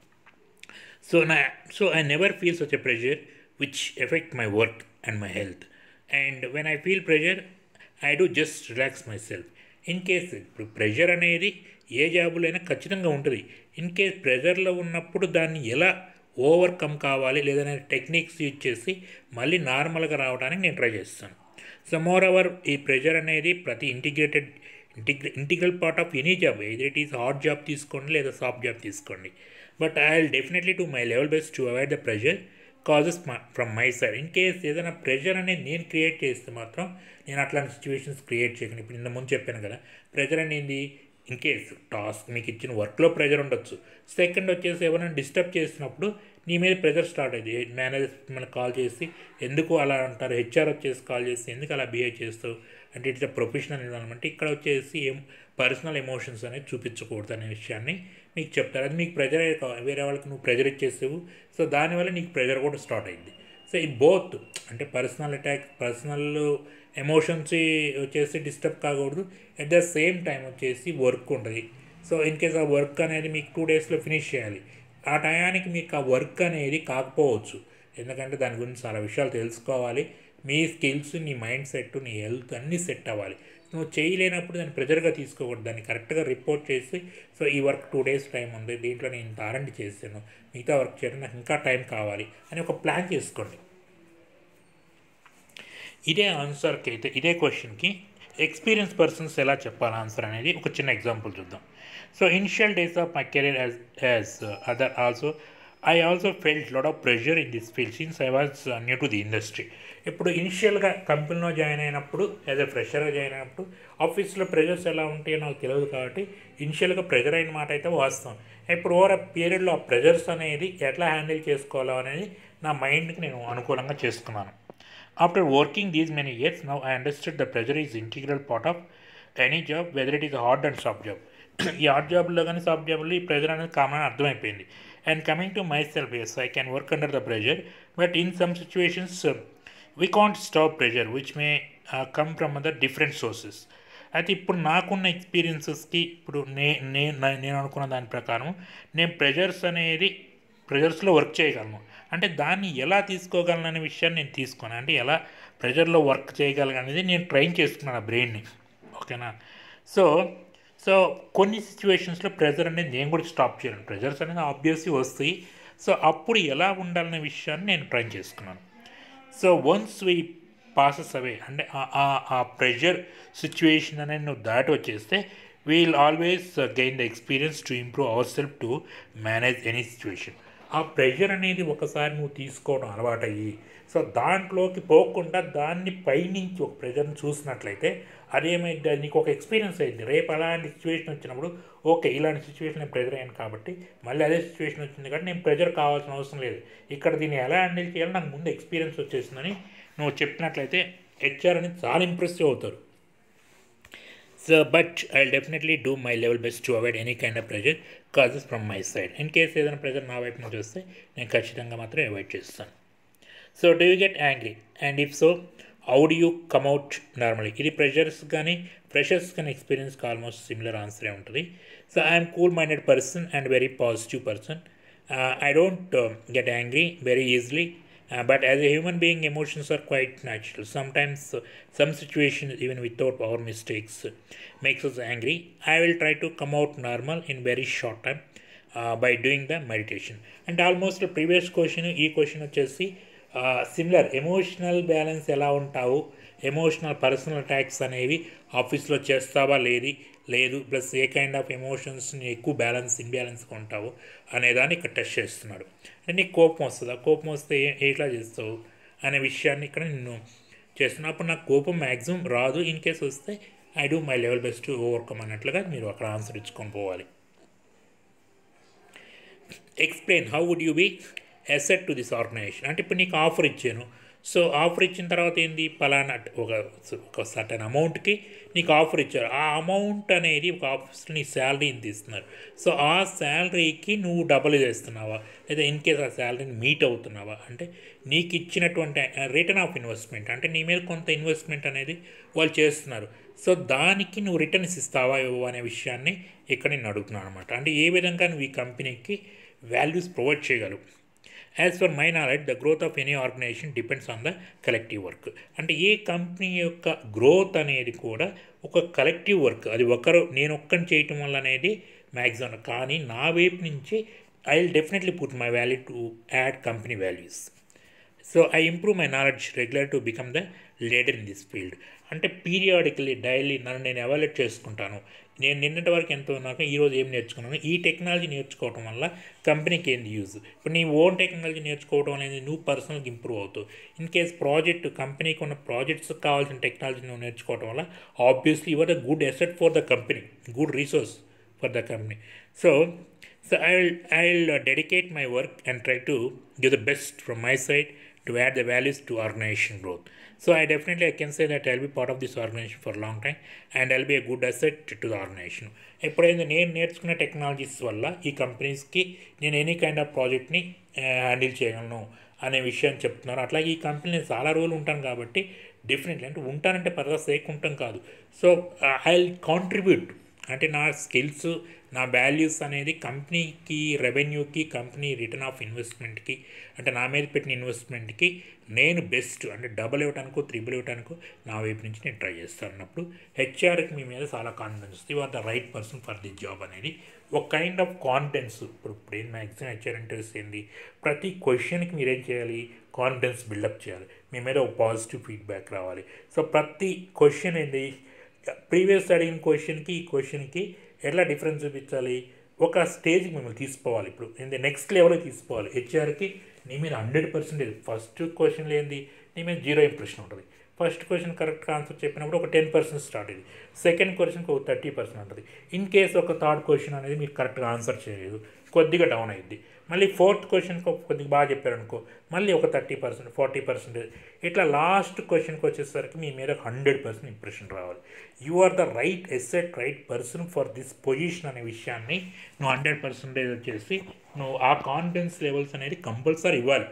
Speaker 1: సో నా so I never feel such a pressure which effect my work and my health and when I feel pressure I do just relax myself in case ఇప్పుడు ప్రెషర్ అనేది ఏ జాబులైనా ఖచ్చితంగా ఉంటుంది ఇన్ కేస్ ప్రెషర్లో ఉన్నప్పుడు దాన్ని ఎలా ఓవర్కమ్ కావాలి లేదనే టెక్నిక్స్ యూజ్ చేసి మళ్ళీ నార్మల్గా రావడానికి నేను ట్రై చేస్తాను సో మోర్ ఓవర్ ఈ ప్రెషర్ అనేది ప్రతి ఇంటిగ్రేటెడ్ ఇంటిగ్రే integral part of any job ఏదో ఇట్ ఈస్ హార్డ్ జాబ్ తీసుకోండి లేదా సాఫ్ట్ జాబ్ తీసుకోండి but I will definitely to my level best to avoid the pressure causes from my side in case ఏదైనా ప్రెషర్ అనేది నేను క్రియేట్ చేస్తే మాత్రం నేను అట్లాంటి సిచ్యువేషన్స్ క్రియేట్ చేయను ఇప్పుడు ఇంత ముందు చెప్పాను కదా ప్రెషర్ అనేది ఇన్ కేస్ టాస్క్ మీకు ఇచ్చిన వర్క్లో ప్రెషర్ ఉండొచ్చు సెకండ్ వచ్చేసి ఎవరైనా డిస్టర్బ్ చేసినప్పుడు నీ మీద ప్రెషర్ స్టార్ట్ అయింది మేనేజర్ మనకు కాల్ చేసి ఎందుకు అలా అంటారు హెచ్ఆర్ వచ్చేసి కాల్ చేసి ఎందుకు అలా బిహేవ్ చేస్తావు అంటే ఇట్స్ ప్రొఫెషనల్ ఎన్విరాన్మెంట్ ఇక్కడ వచ్చేసి ఏం పర్సనల్ ఎమోషన్స్ అనేది చూపించకూడదు అనే విషయాన్ని మీకు చెప్తారు అది మీకు ప్రెజర్ వేరే వాళ్ళకి నువ్వు ప్రెజర్ ఇచ్చేసావు సో దానివల్ల నీకు ప్రెజర్ కూడా స్టార్ట్ అయింది సో ఈ బోత్ అంటే పర్సనల్ అటాక్ పర్సనల్ ఎమోషన్స్ వచ్చేసి డిస్టర్బ్ కాకూడదు అట్ ద సేమ్ టైం వచ్చేసి వర్క్ ఉంటుంది సో ఇన్ కేస్ ఆ వర్క్ అనేది మీకు టూ డేస్లో ఫినిష్ చేయాలి ఆ టయానికి మీకు ఆ వర్క్ అనేది కాకపోవచ్చు ఎందుకంటే దాని గురించి చాలా విషయాలు తెలుసుకోవాలి మీ స్కిల్స్ నీ మైండ్ సెట్ నీ హెల్త్ అన్నీ సెట్ అవ్వాలి నువ్వు చేయలేనప్పుడు దాన్ని ప్రెజర్గా తీసుకోకూడదు దాన్ని కరెక్ట్గా రిపోర్ట్ చేసి సో ఈ వర్క్ టూ డేస్ టైం ఉంది దీంట్లో నేను ఇంత ఆరండి చేశాను మిగతా వర్క్ చేయడం నాకు ఇంకా టైం కావాలి అని ఒక ప్లాన్ చేసుకోండి ఇదే ఆన్సర్కి అయితే ఇదే క్వశ్చన్కి ఎక్స్పీరియన్స్ పర్సన్స్ ఎలా చెప్పాలి ఆన్సర్ అనేది ఒక చిన్న ఎగ్జాంపుల్ చూద్దాం so initial days of my career as as other also I also felt lot of pressure in this field since I was new to the industry ఇప్పుడు ఇనిషియల్గా కంపెనీలో జాయిన్ అయినప్పుడు యాజ్ ఎ ఫ్రెషర్గా జాయిన్ అయినప్పుడు ఆఫీస్లో ప్రెషర్స్ ఎలా ఉంటాయో నాకు తెలియదు కాబట్టి ఇనిషియల్గా ప్రెషర్ అయిన మాట అయితే వాస్తవం ఇప్పుడు ఓవర్ పీరియడ్లో ఆ ప్రెషర్స్ అనేది ఎట్లా హ్యాండిల్ చేసుకోవాలో అనేది నా మైండ్కి నేను అనుకూలంగా చేసుకున్నాను after working these many years now I understood the pressure is integral part of any job whether it is hard and soft job ఈ హార్డ్ జాబ్లో కానీ సాఫ్ట్ జాబ్లో ఈ ప్రెజర్ అనేది కామన్ అని అర్థమైపోయింది and coming to myself yes I can work under the pressure but in some situations we can't stop pressure which may come from other different sources అయితే ఇప్పుడు నాకున్న ఎక్స్పీరియన్సెస్కి ఇప్పుడు నే నేను అనుకున్న దాని ప్రకారం నేను ప్రెజర్స్ అనేది ప్రెజర్స్లో వర్క్ చేయగలను అంటే దాన్ని ఎలా తీసుకోగలను అనే విషయాన్ని నేను తీసుకున్నాను అంటే ఎలా ప్రెజర్లో వర్క్ చేయగలను అనేది నేను ట్రైన్ చేసుకున్నాను ఆ బ్రెయిన్ని ఓకేనా సో సో కొన్ని సిచ్యువేషన్స్లో ప్రెజర్ అనేది నేను కూడా స్టాప్ చేయను ప్రెజర్స్ అనేది ఆబ్వియస్లీ వస్తాయి సో అప్పుడు ఎలా ఉండాలనే విషయాన్ని నేను ట్రైన్ చేసుకున్నాను so once we passes away అంటే ఆ ప్రెషర్ సిచ్యువేషన్ అనేది నువ్వు దాటి వచ్చేస్తే we'll always gain the experience to improve our self to manage any situation ఆ ప్రెషర్ అనేది ఒకసారి నువ్వు తీసుకోవడం అలవాటయ్యి సో దాంట్లోకి పోకుండా దాన్ని పైనుంచి ఒక ప్రెషర్ని చూసినట్లయితే అదేమైంది అది నీకు ఒక ఎక్స్పీరియన్స్ అయింది రేపు అలాంటి సిచ్యువేషన్ వచ్చినప్పుడు ఓకే ఇలాంటి సిచ్యువేషన్ నేను ప్రెజర్ అయ్యాను కాబట్టి మళ్ళీ అదే సిచ్యువేషన్ వచ్చింది కాబట్టి నేను ప్రెజర్ కావాల్సిన అవసరం లేదు ఇక్కడ దీన్ని ఎలా హ్యాండిల్ చేయాలో నాకు ముందు ఎక్స్పీరియన్స్ వచ్చేసిందని నువ్వు చెప్పినట్లయితే హెచ్ఆర్ అనేది చాలా ఇంప్రెసివ్ అవుతారు so but I definitely do my level best to avoid any kind of pressure causes from my side in case ఏదైనా ప్రెజర్ నా వైపు నుంచి వస్తే నేను ఖచ్చితంగా మాత్రం అవాయిడ్ చేస్తాను so do you get angry and if so how do you come out normally ఇది ప్రెషర్స్ కానీ freshers can experience almost similar ఆన్సరే ఉంటుంది so I'm cool minded person and very positive person I don't get angry very easily Uh, but as a human being, emotions are quite natural. Sometimes, uh, some situations, even without our mistakes, uh, makes us angry. I will try to come out normal in very short time uh, by doing the meditation. And almost the previous question, ఈ క్వశ్చన్ వచ్చేసి సిమిలర్ ఎమోషనల్ బ్యాలెన్స్ ఎలా ఉంటావు ఎమోషనల్ పర్సనల్ అటాక్స్ అనేవి ఆఫీస్లో చేస్తావా లేది లేదు ప్లస్ ఏ కైండ్ ఆఫ్ ఎమోషన్స్ని ఎక్కువ బ్యాలెన్స్ ఇన్బ్యాలెన్స్గా ఉంటావు అనేదాన్ని ఇక్కడ టెస్ట్ చేస్తున్నాడు అంటే నీకు కోపం వస్తుందా కోపం వస్తే ఏ- ఎట్లా చేస్తావు అనే విషయాన్ని ఇక్కడ నిన్ను చేస్తున్నా అప్పుడు నాకు కోపం మ్యాక్సిమం రాదు ఇన్ కేస్ వస్తే I do my level best overcome అన్నట్లుగా మీరు అక్కడ ఆన్సర్ ఇచ్చుకొని పోవాలి explain how would you be asset to this organization అంటే ఇప్పుడు నీకు ఆఫర్ ఇచ్చాను సో ఆఫర్ ఇచ్చిన తర్వాత ఏంది పలానా ఒక ఒక సర్టన్ అమౌంట్కి నీకు ఆఫర్ ఇచ్చారు ఆ అమౌంట్ అనేది ఒక ఆఫీస్లో నీ శాలరీ ఇంత ఇస్తున్నారు సో ఆ శాలరీకి నువ్వు డబుల్ చేస్తున్నావా లేదా ఇన్ కేస్ ఆ శాలరీని మీట్ అవుతున్నావా అంటే నీకు ఇచ్చినటువంటి రిటర్న్ ఆఫ్ ఇన్వెస్ట్మెంట్ అంటే నీ మీద కొంత ఇన్వెస్ట్మెంట్ అనేది వాళ్ళు చేస్తున్నారు సో దానికి నువ్వు రిటర్న్స్ ఇస్తావా ఇవ్వవా అనే విషయాన్ని ఇక్కడ నేను అడుగుతున్నాను అనమాట అంటే ఏ విధంగా నువ్వు ఈ కంపెనీకి వాల్యూస్ ప్రొవైడ్ చేయగలవు as for my knowledge the growth of any organization depends on the collective work అంటే ఏ కంపెనీ యొక్క గ్రోత్ అనేది కూడా ఒక కలెక్టివ్ వర్క్ అది ఒకరు నేను ఒక్కని చేయటం వల్ల అనేది మ్యాక్సిమం కానీ నా వైపు నుంచి I will definitely put my value to add company values so I improve my knowledge regular to become the leader in this field అంటే పీరియాడికలీ డైలీ నన్ను నేను ఎవాల్యుయేట్ చేసుకుంటాను నేను నిన్నటి వరకు ఎంత ఉన్నాక ఈరోజు ఏం నేర్చుకున్నాను ఈ టెక్నాలజీ నేర్చుకోవడం వల్ల కంపెనీకి ఏంది యూజ్ ఇప్పుడు నీ ఓన్ టెక్నాలజీ నేర్చుకోవడం అనేది నువ్వు పర్సనల్గా ఇంప్రూవ్ అవుతావు ఇన్ కేస్ ప్రాజెక్ట్ కంపెనీకి ఉన్న ప్రాజెక్ట్స్ కావాల్సిన టెక్నాలజీ నువ్వు నేర్చుకోవడం వల్ల obviously your the good asset for the company good resource for the company so So I will I will uh, dedicate my work and try to give the best from my side to add the values to organization growth. So I definitely I can say that I'll be part of this organization for a long time and I'll be a good asset to the organization. ఎప్పుడైతే నేను నేర్చుకున్న టెక్నాలజీస్ వల్ల ఈ కంపెనీస్కి నేను ఎనీ కైండ్ ఆఫ్ ప్రాజెక్ట్ని హ్యాండిల్ చేయగలను అనే విషయం చెప్తున్నారు అట్లాగే ఈ కంపెనీ నేను చాలా రోజులు ఉంటాను కాబట్టి డెఫినెట్లీ అంటే ఉంటానంటే పర్దా సేక్ ఉంటాం కాదు సో ఐ విల్ కాంట్రిబ్యూట్ అంటే నా స్కిల్స్ నా వాల్యూస్ అనేది కంపెనీకి రెవెన్యూకి కంపెనీ రిటర్న్ ఆఫ్ ఇన్వెస్ట్మెంట్కి అంటే నా మీద పెట్టిన ఇన్వెస్ట్మెంట్కి నేను బెస్ట్ అంటే డబల్ ఇవ్వటానికో త్రిబుల్ ఇవ్వటానికో నా వైపు నుంచి నేను ట్రై చేస్తాను అన్నప్పుడు హెచ్ఆర్కి మీ మీద చాలా కాన్ఫిడెన్స్ వస్తుంది are the right person for the job అనేది ఒక కైండ్ ఆఫ్ కాన్ఫిడెన్స్ ఇప్పుడు ఇప్పుడు ఏం మ్యాక్సిమం హెచ్ఆర్ ఇంటర్వ్యూస్ ఏంది ప్రతి క్వశ్చన్కి మీరేం చేయాలి కాన్ఫిడెన్స్ బిల్డప్ చేయాలి మీ మీద ఒక పాజిటివ్ ఫీడ్బ్యాక్ రావాలి సో ప్రతి క్వశ్చన్ ఏంది ప్రీవియస్ అడిగిన క్వశ్చన్కి ఈ క్వశ్చన్కి ఎట్లా డిఫరెన్స్ చూపించాలి ఒక స్టేజ్కి మిమ్మల్ని తీసుకోవాలి ఇప్పుడు ఏంది నెక్స్ట్ లెవెల్కి తీసుకోవాలి హెచ్ఆర్కి నీ మీద హండ్రెడ్ పర్సెంటేజ్ ఫస్ట్ క్వశ్చన్ ఏంది నీ మీద జీరో ఇంప్రెషన్ ఉంటుంది ఫస్ట్ క్వశ్చన్ కరెక్ట్గా ఆన్సర్ చెప్పినప్పుడు ఒక టెన్ పర్సెంట్ స్టార్ట్ అయింది సెకండ్ క్వశ్చన్కి ఒక థర్టీ పర్సెంట్ ఉంటుంది ఇన్ కేస్ ఒక థర్డ్ క్వశ్చన్ అనేది మీరు కరెక్ట్గా ఆన్సర్ చేయలేదు కొద్దిగా డౌన్ అయింది మళ్ళీ ఫోర్త్ క్వశ్చన్కి కొద్దిగా బాగా చెప్పారనుకో మళ్ళీ ఒక థర్టీ పర్సెంట్ ఫార్టీ పర్సెంటేజ్ ఇట్లా లాస్ట్ క్వశ్చన్కి వచ్చేసరికి మీ మీద హండ్రెడ్ పర్సెంట్ ఇంప్రెషన్ రావాలి you are the right asset right person for this position అనే విషయాన్ని నువ్వు హండ్రెడ్ పర్సెంటేజ్ వచ్చేసి నువ్వు ఆ కాన్ఫిడెన్స్ లెవెల్స్ అనేది కంపల్సరీ ఇవ్వాలి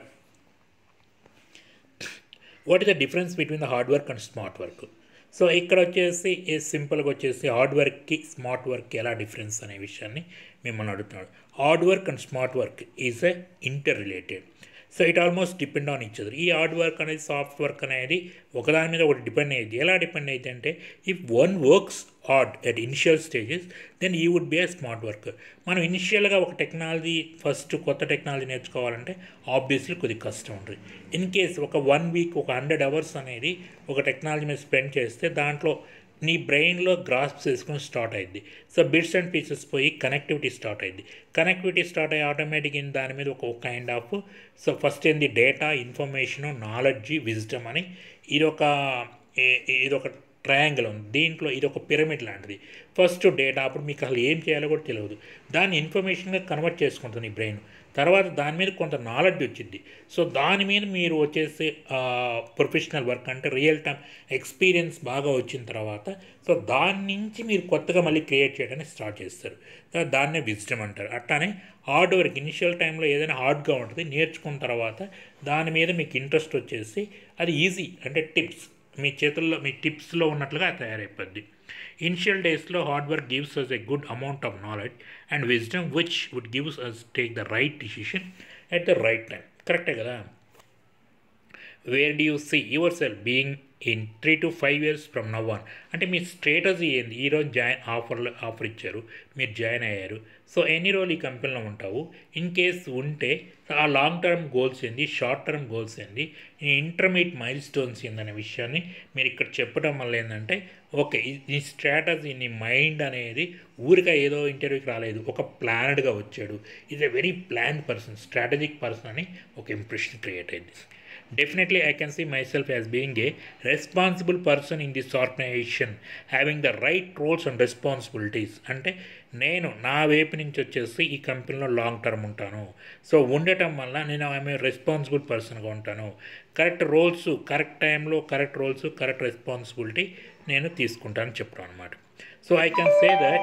Speaker 1: what is the difference between the hard work and smart work so ఇక్కడ వచ్చేసి ఈ సింపుల్గా వచ్చేసి హార్డ్ వర్క్కి స్మార్ట్ వర్క్కి ఎలా డిఫరెన్స్ అనే విషయాన్ని మిమ్మల్ని అడుగుతున్నాడు hard work and smart work is a inter related so it almost depend on each other ఈ హార్డ్ వర్క్ అనేది సాఫ్ట్ వర్క్ అనేది ఒకదాని మీద ఒకటి డిపెండ్ అయ్యింది ఎలా డిపెండ్ అయితే అంటే if one works hard at initial stages then you would be a smart work మనం ఇనిషియల్గా ఒక టెక్నాలజీ ఫస్ట్ కొత్త టెక్నాలజీ నేర్చుకోవాలంటే ఆబ్వియస్లీ కొద్దిగా కష్టం ఉంటుంది ఇన్ కేస్ ఒక వన్ వీక్ ఒక హండ్రెడ్ అవర్స్ అనేది ఒక టెక్నాలజీ మీద స్పెండ్ చేస్తే దాంట్లో నీ బ్రెయిన్లో గ్రాస్ప్ చేసుకుని స్టార్ట్ అయింది సో బిట్స్ అండ్ పీసెస్ పోయి కనెక్టివిటీ స్టార్ట్ అయింది కనెక్టివిటీ స్టార్ట్ అయ్యి ఆటోమేటిక్ ఇన్ దాని మీద ఒక కైండ్ ఆఫ్ సో ఫస్ట్ ఏంది డేటా ఇన్ఫర్మేషన్ నాలెడ్జ్ విజ్డమ్ అని ఇది ఒక ఇది ఒక ట్రయాంగిల్ ఉంది దీంట్లో ఇది ఒక పిరమిడ్ లాంటిది ఫస్ట్ డేటా అప్పుడు మీకు అసలు ఏం చేయాలో కూడా తెలియదు దాన్ని ఇన్ఫర్మేషన్గా కన్వర్ట్ చేసుకుంటుంది ఈ బ్రెయిన్ తర్వాత దాని మీద కొంత నాలెడ్జ్ వచ్చింది సో దాని మీద మీరు వచ్చేసి ప్రొఫెషనల్ వర్క్ అంటే రియల్ టైం ఎక్స్పీరియన్స్ బాగా వచ్చిన తర్వాత సో దాని నుంచి మీరు కొత్తగా మళ్ళీ క్రియేట్ చేయడానికి స్టార్ట్ చేస్తారు దాన్నే విజ్డమ్ అంటారు అట్లానే హార్డ్ వర్క్ ఇనిషియల్ టైంలో ఏదైనా హార్డ్గా ఉంటుంది నేర్చుకున్న తర్వాత దాని మీద మీకు ఇంట్రెస్ట్ వచ్చేసి అది ఈజీ అంటే టిప్స్ మీ చేతుల్లో మీ టిప్స్లో ఉన్నట్లుగా తయారైపోద్ది ఇనిషియల్ డేస్లో hard work gives us a good amount of knowledge and wisdom which would gives us take the right decision at the right time కరెక్టే కదా where do you see your self being in three to five years from now on అంటే మీ స్టేటస్ ఏంది ఈరోజు జాయిన్ ఆఫర్లు ఆఫర్ ఇచ్చారు మీరు జాయిన్ అయ్యారు సో ఎన్ని రోజులు ఈ కంపెనీలో ఉంటావు ఇన్ కేస్ ఉంటే ఆ లాంగ్ టర్మ్ గోల్స్ ఏంది షార్ట్ టర్మ్ గోల్స్ ఏంది ఈ ఇంటర్మీడియట్ మైల్ స్టోన్స్ ఏందనే విషయాన్ని మీరు ఇక్కడ చెప్పడం వల్ల ఏంటంటే ఓకే ఈ స్ట్రాటజీ నీ మైండ్ అనేది ఊరిగా ఏదో ఇంటర్వ్యూకి రాలేదు ఒక ప్లానెడ్గా వచ్చాడు is a very plan person strategic person అని ఒక ఇంప్రెషన్ క్రియేట్ అయింది Definitely, I can see myself as being a responsible person in this organization, having the right roles and responsibilities. అంటే నేను నా వైపు నుంచి వచ్చేసి ఈ కంపెనీలో లాంగ్ టర్మ్ ఉంటాను సో ఉండటం వల్ల నేను ఆమె రెస్పాన్సిబుల్ పర్సన్గా ఉంటాను కరెక్ట్ రోల్స్ కరెక్ట్ టైంలో కరెక్ట్ రోల్స్ కరెక్ట్ రెస్పాన్సిబిలిటీ నేను తీసుకుంటాను చెప్పడం అనమాట so I can say that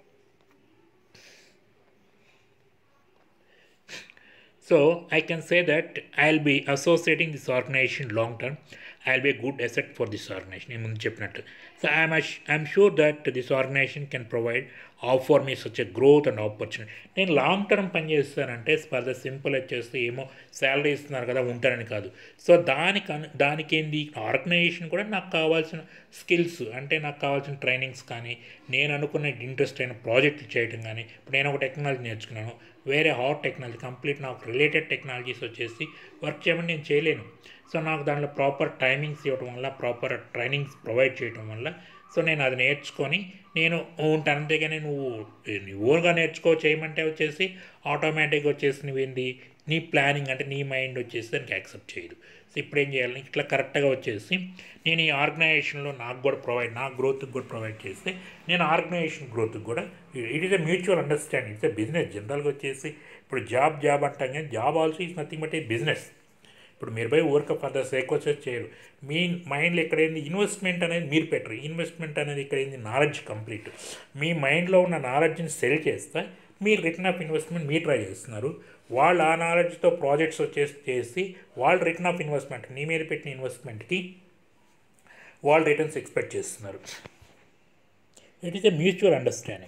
Speaker 1: So I can say that I'll be associating this organization long term. I'll be a good asset for this organization. నేను ముందు చెప్పినట్టు so I'm I'm sure that this organization can provide offer me such a growth and opportunity నేను లాంగ్ టర్మ్ పని చేస్తానంటే ఫర్ ద సింపుల్ వచ్చేస్తే ఏమో శాలరీ ఇస్తున్నారు కదా ఉంటారని కాదు సో దానికి అను- దానికి ఏంది ఆర్గనైజేషన్ కూడా నాకు కావాల్సిన స్కిల్స్ అంటే నాకు కావాల్సిన ట్రైనింగ్స్ కానీ నేను అనుకున్న ఇంట్రెస్ట్ అయిన ప్రాజెక్టులు చేయడం కానీ ఇప్పుడు నేను ఒక టెక్నాలజీ నేర్చుకున్నాను వేరే హాట్ టెక్నాలజీ కంప్లీట్ నాకు రిలేటెడ్ టెక్నాలజీస్ వచ్చేసి వర్క్ చేయమని నేను చేయలేను సో నాకు దాంట్లో ప్రాపర్ టైమింగ్స్ ఇవ్వడం వల్ల ప్రాపర్ ట్రైనింగ్స్ ప్రొవైడ్ చేయడం వల్ల సో నేను అది నేర్చుకొని నేను ఉంటాను అంతేగాని నువ్వు నీ ఓన్గా నేర్చుకో చేయమంటే వచ్చేసి ఆటోమేటిక్గా వచ్చేసి నువ్వేంది నీ ప్లానింగ్ అంటే నీ మైండ్ వచ్చేసి దానికి యాక్సెప్ట్ చేయదు సో ఇప్పుడు ఏం చేయాలి ఇట్లా కరెక్ట్గా వచ్చేసి నేను ఈ ఆర్గనైజేషన్లో నాకు కూడా ప్రొవైడ్ నా గ్రోత్కి కూడా ప్రొవైడ్ చేస్తే నేను ఆర్గనైజేషన్ గ్రోత్కి కూడా it is a mutual understanding it's a business జనరల్గా వచ్చేసి ఇప్పుడు జాబ్ జాబ్ అంటాం కానీ job also is nothing but a business ఇప్పుడు మీరు పోయి వర్క్ ఫర్ ద సేక్ వచ్చేసి చేయరు మీ మైండ్లో ఇక్కడ ఏంది ఇన్వెస్ట్మెంట్ అనేది మీరు పెట్టరు ఇన్వెస్ట్మెంట్ అనేది ఇక్కడ ఏంది నాలెడ్జ్ కంప్లీట్ మీ మైండ్లో ఉన్న నాలెడ్జ్ని సెల్ చేస్తే మీరు రిటర్న్ ఆఫ్ ఇన్వెస్ట్మెంట్ మీరు ట్రై చేస్తున్నారు వాళ్ళు ఆ నాలెడ్జ్తో ప్రాజెక్ట్స్ వచ్చేసి చేసి వాళ్ళు రిటర్న్ ఆఫ్ ఇన్వెస్ట్మెంట్ నీ మీద పెట్టిన ఇన్వెస్ట్మెంట్కి వాళ్ళు రిటర్న్స్ ఎక్స్పెక్ట్ చేస్తున్నారు it is a mutual understanding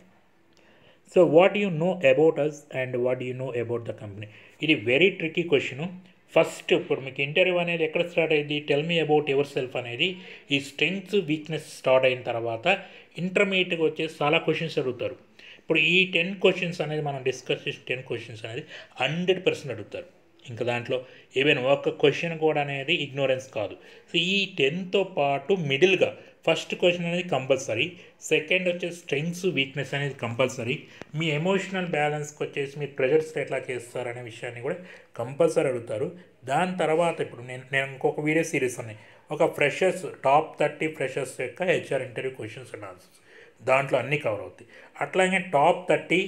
Speaker 1: so what you know about us and what you know about the company ఇది వెరీ ట్రిక్కీ క్వశ్చన్ ఫస్ట్ ఇప్పుడు మీకు ఇంటర్వ్యూ అనేది ఎక్కడ స్టార్ట్ అయింది tell me about your self అనేది ఈ స్ట్రెంగ్స్ వీక్నెస్ స్టార్ట్ అయిన తర్వాత ఇంటర్మీడియట్గా వచ్చేసి చాలా క్వశ్చన్స్ అడుగుతారు ఇప్పుడు ఈ టెన్ క్వశ్చన్స్ అనేది మనం డిస్కస్ చేసిన టెన్ క్వశ్చన్స్ అనేది హండ్రెడ్ పర్సెంట్ అడుగుతారు ఇంకా దాంట్లో ఈవెన్ ఒక క్వశ్చన్ కూడా అనేది ఇగ్నోరెన్స్ కాదు సో ఈ టెన్తో పాటు మిడిల్గా ఫస్ట్ క్వశ్చన్ అనేది కంపల్సరీ సెకండ్ వచ్చేసి స్ట్రెంగ్స్ వీక్నెస్ అనేది కంపల్సరీ మీ ఎమోషనల్ బ్యాలెన్స్కి వచ్చేసి మీ ప్రెజర్స్ ఎట్లా చేస్తారు అనే విషయాన్ని కూడా కంపల్సరీ అడుగుతారు దాని తర్వాత ఇప్పుడు నేను నేను ఇంకొక వీడియో సిరీస్ ఉన్నాయి ఒక ఫ్రెషర్స్ టాప్ థర్టీ ఫ్రెషర్స్ యొక్క HR interview questions and answers దాంట్లో అన్నీ కవర్ అవుతాయి అట్లాగే top thirty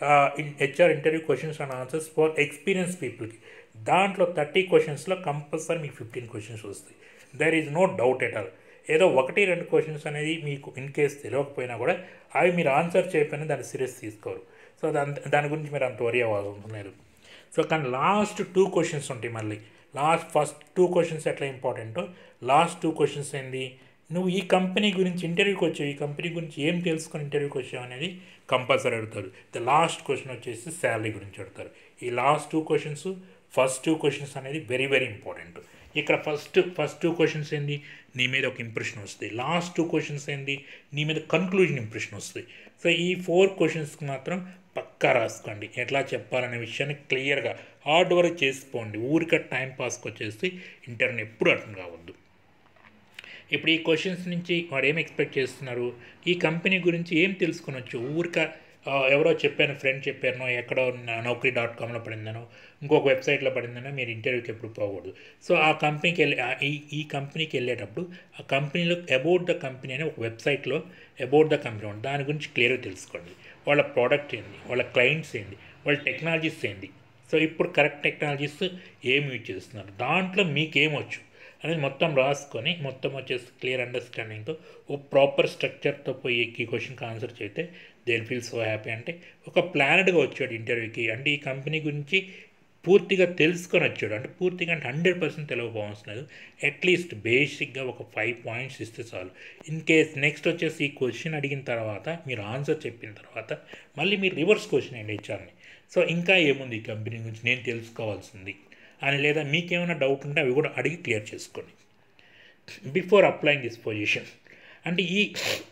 Speaker 1: HR interview questions and answers for experience పీపుల్కి దాంట్లో థర్టీ క్వశ్చన్స్లో కంపల్సరీ మీకు ఫిఫ్టీన్ క్వశ్చన్స్ వస్తాయి there is no doubt at all ఏదో ఒకటి రెండు క్వశ్చన్స్ అనేది మీకు ఇన్ కేస్ తెలియకపోయినా కూడా అవి మీరు ఆన్సర్ చేయకపోయినా దాన్ని సీరియస్ తీసుకోరు సో దాని దాని గురించి మీరు అంత వరి అవ్వాల్సిన లేదు సో కానీ లాస్ట్ టూ క్వశ్చన్స్ ఉంటాయి మళ్ళీ లాస్ట్ ఫస్ట్ టూ క్వశ్చన్స్ ఎట్లా ఇంపార్టెంటో లాస్ట్ టూ క్వశ్చన్స్ ఏంది నువ్వు ఈ కంపెనీ గురించి ఇంటర్వ్యూకి వచ్చావు ఈ కంపెనీ గురించి ఏం తెలుసుకొని ఇంటర్వ్యూకి వచ్చావు అనేది కంపల్సరీ అడుగుతారు ద లాస్ట్ క్వశ్చన్ వచ్చేసి శాలరీ గురించి అడుగుతారు ఈ last two questions first two questions అనేది వెరీ వెరీ ఇంపార్టెంట్ ఇక్కడ ఫస్ట్ ఫస్ట్ టూ క్వశ్చన్స్ ఏంది నీ మీద ఒక ఇంప్రెషన్ వస్తుంది లాస్ట్ టూ క్వశ్చన్స్ ఏంది నీ మీద కన్క్లూజన్ ఇంప్రెషన్ వస్తుంది సో ఈ ఫోర్ క్వశ్చన్స్కి మాత్రం పక్కా రాసుకోండి ఎట్లా చెప్పాలనే విషయాన్ని క్లియర్గా హార్డ్ వర్క్ చేసుకోండి ఊరిక టైం పాస్కి వచ్చేసి ఇంటర్ని ఎప్పుడు అర్థం కావద్దు ఇప్పుడు ఈ క్వశ్చన్స్ నుంచి వాడు ఏం ఎక్స్పెక్ట్ చేస్తున్నారు ఈ కంపెనీ గురించి ఏం తెలుసుకొనొచ్చు ఊరిక ఆ, ఎవరో చెప్పాను ఫ్రెండ్ చెప్పారనో ఎక్కడో నా- నౌకరీ డాట్ కామ్లో పడిందనో ఇంకొక వెబ్సైట్లో పడిందనో మీరు ఇంటర్వ్యూకి ఎప్పుడు పోకూడదు సో ఆ కంపెనీకి వెళ్ళి ఆ- ఈ ఈ కంపెనీకి వెళ్ళేటప్పుడు ఆ కంపెనీలో అబౌట్ ద కంపెనీ అనే ఒక వెబ్సైట్లో అబౌట్ ద కంపెనీ ఉంది దాని గురించి క్లియర్గా తెలుసుకోండి వాళ్ళ ప్రోడక్ట్ ఏంది వాళ్ళ క్లయింట్స్ ఏంది వాళ్ళ టెక్నాలజీస్ ఏంది సో ఇప్పుడు కరెక్ట్ టెక్నాలజీస్ ఏం యూజ్ చేస్తున్నారు దాంట్లో మీకేమొచ్చు అనేది మొత్తం రాసుకొని మొత్తం వచ్చేసి క్లియర్ అండర్స్టాండింగ్తో ఓ ప్రాపర్ స్ట్రక్చర్తో పోయి ఈ క్వశ్చన్కి ఆన్సర్ చేస్తే దే ఫీల్ సో హ్యాపీ అంటే ఒక ప్లానెడ్గా వచ్చాడు ఇంటర్వ్యూకి అంటే ఈ కంపెనీ గురించి పూర్తిగా తెలుసుకొని వచ్చాడు అంటే పూర్తిగా అంటే హండ్రెడ్ పర్సెంట్ తెలియకపోవస్తుంది అట్లీస్ట్ బేసిక్గా ఒక ఫైవ్ పాయింట్స్ ఇస్తే చాలు ఇన్ కేస్ నెక్స్ట్ వచ్చేసి ఈ క్వశ్చన్ అడిగిన తర్వాత మీరు ఆన్సర్ చెప్పిన తర్వాత మళ్ళీ మీరు రివర్స్ క్వశ్చన్ అండి హెచ్ఆర్ని సో ఇంకా ఏముంది ఈ కంపెనీ గురించి నేను తెలుసుకోవాల్సింది అని లేదా మీకేమైనా డౌట్ ఉంటే అవి కూడా అడిగి క్లియర్ చేసుకోండి బిఫోర్ అప్లయింగ్ దిస్ పొజిషన్ అంటే ఈ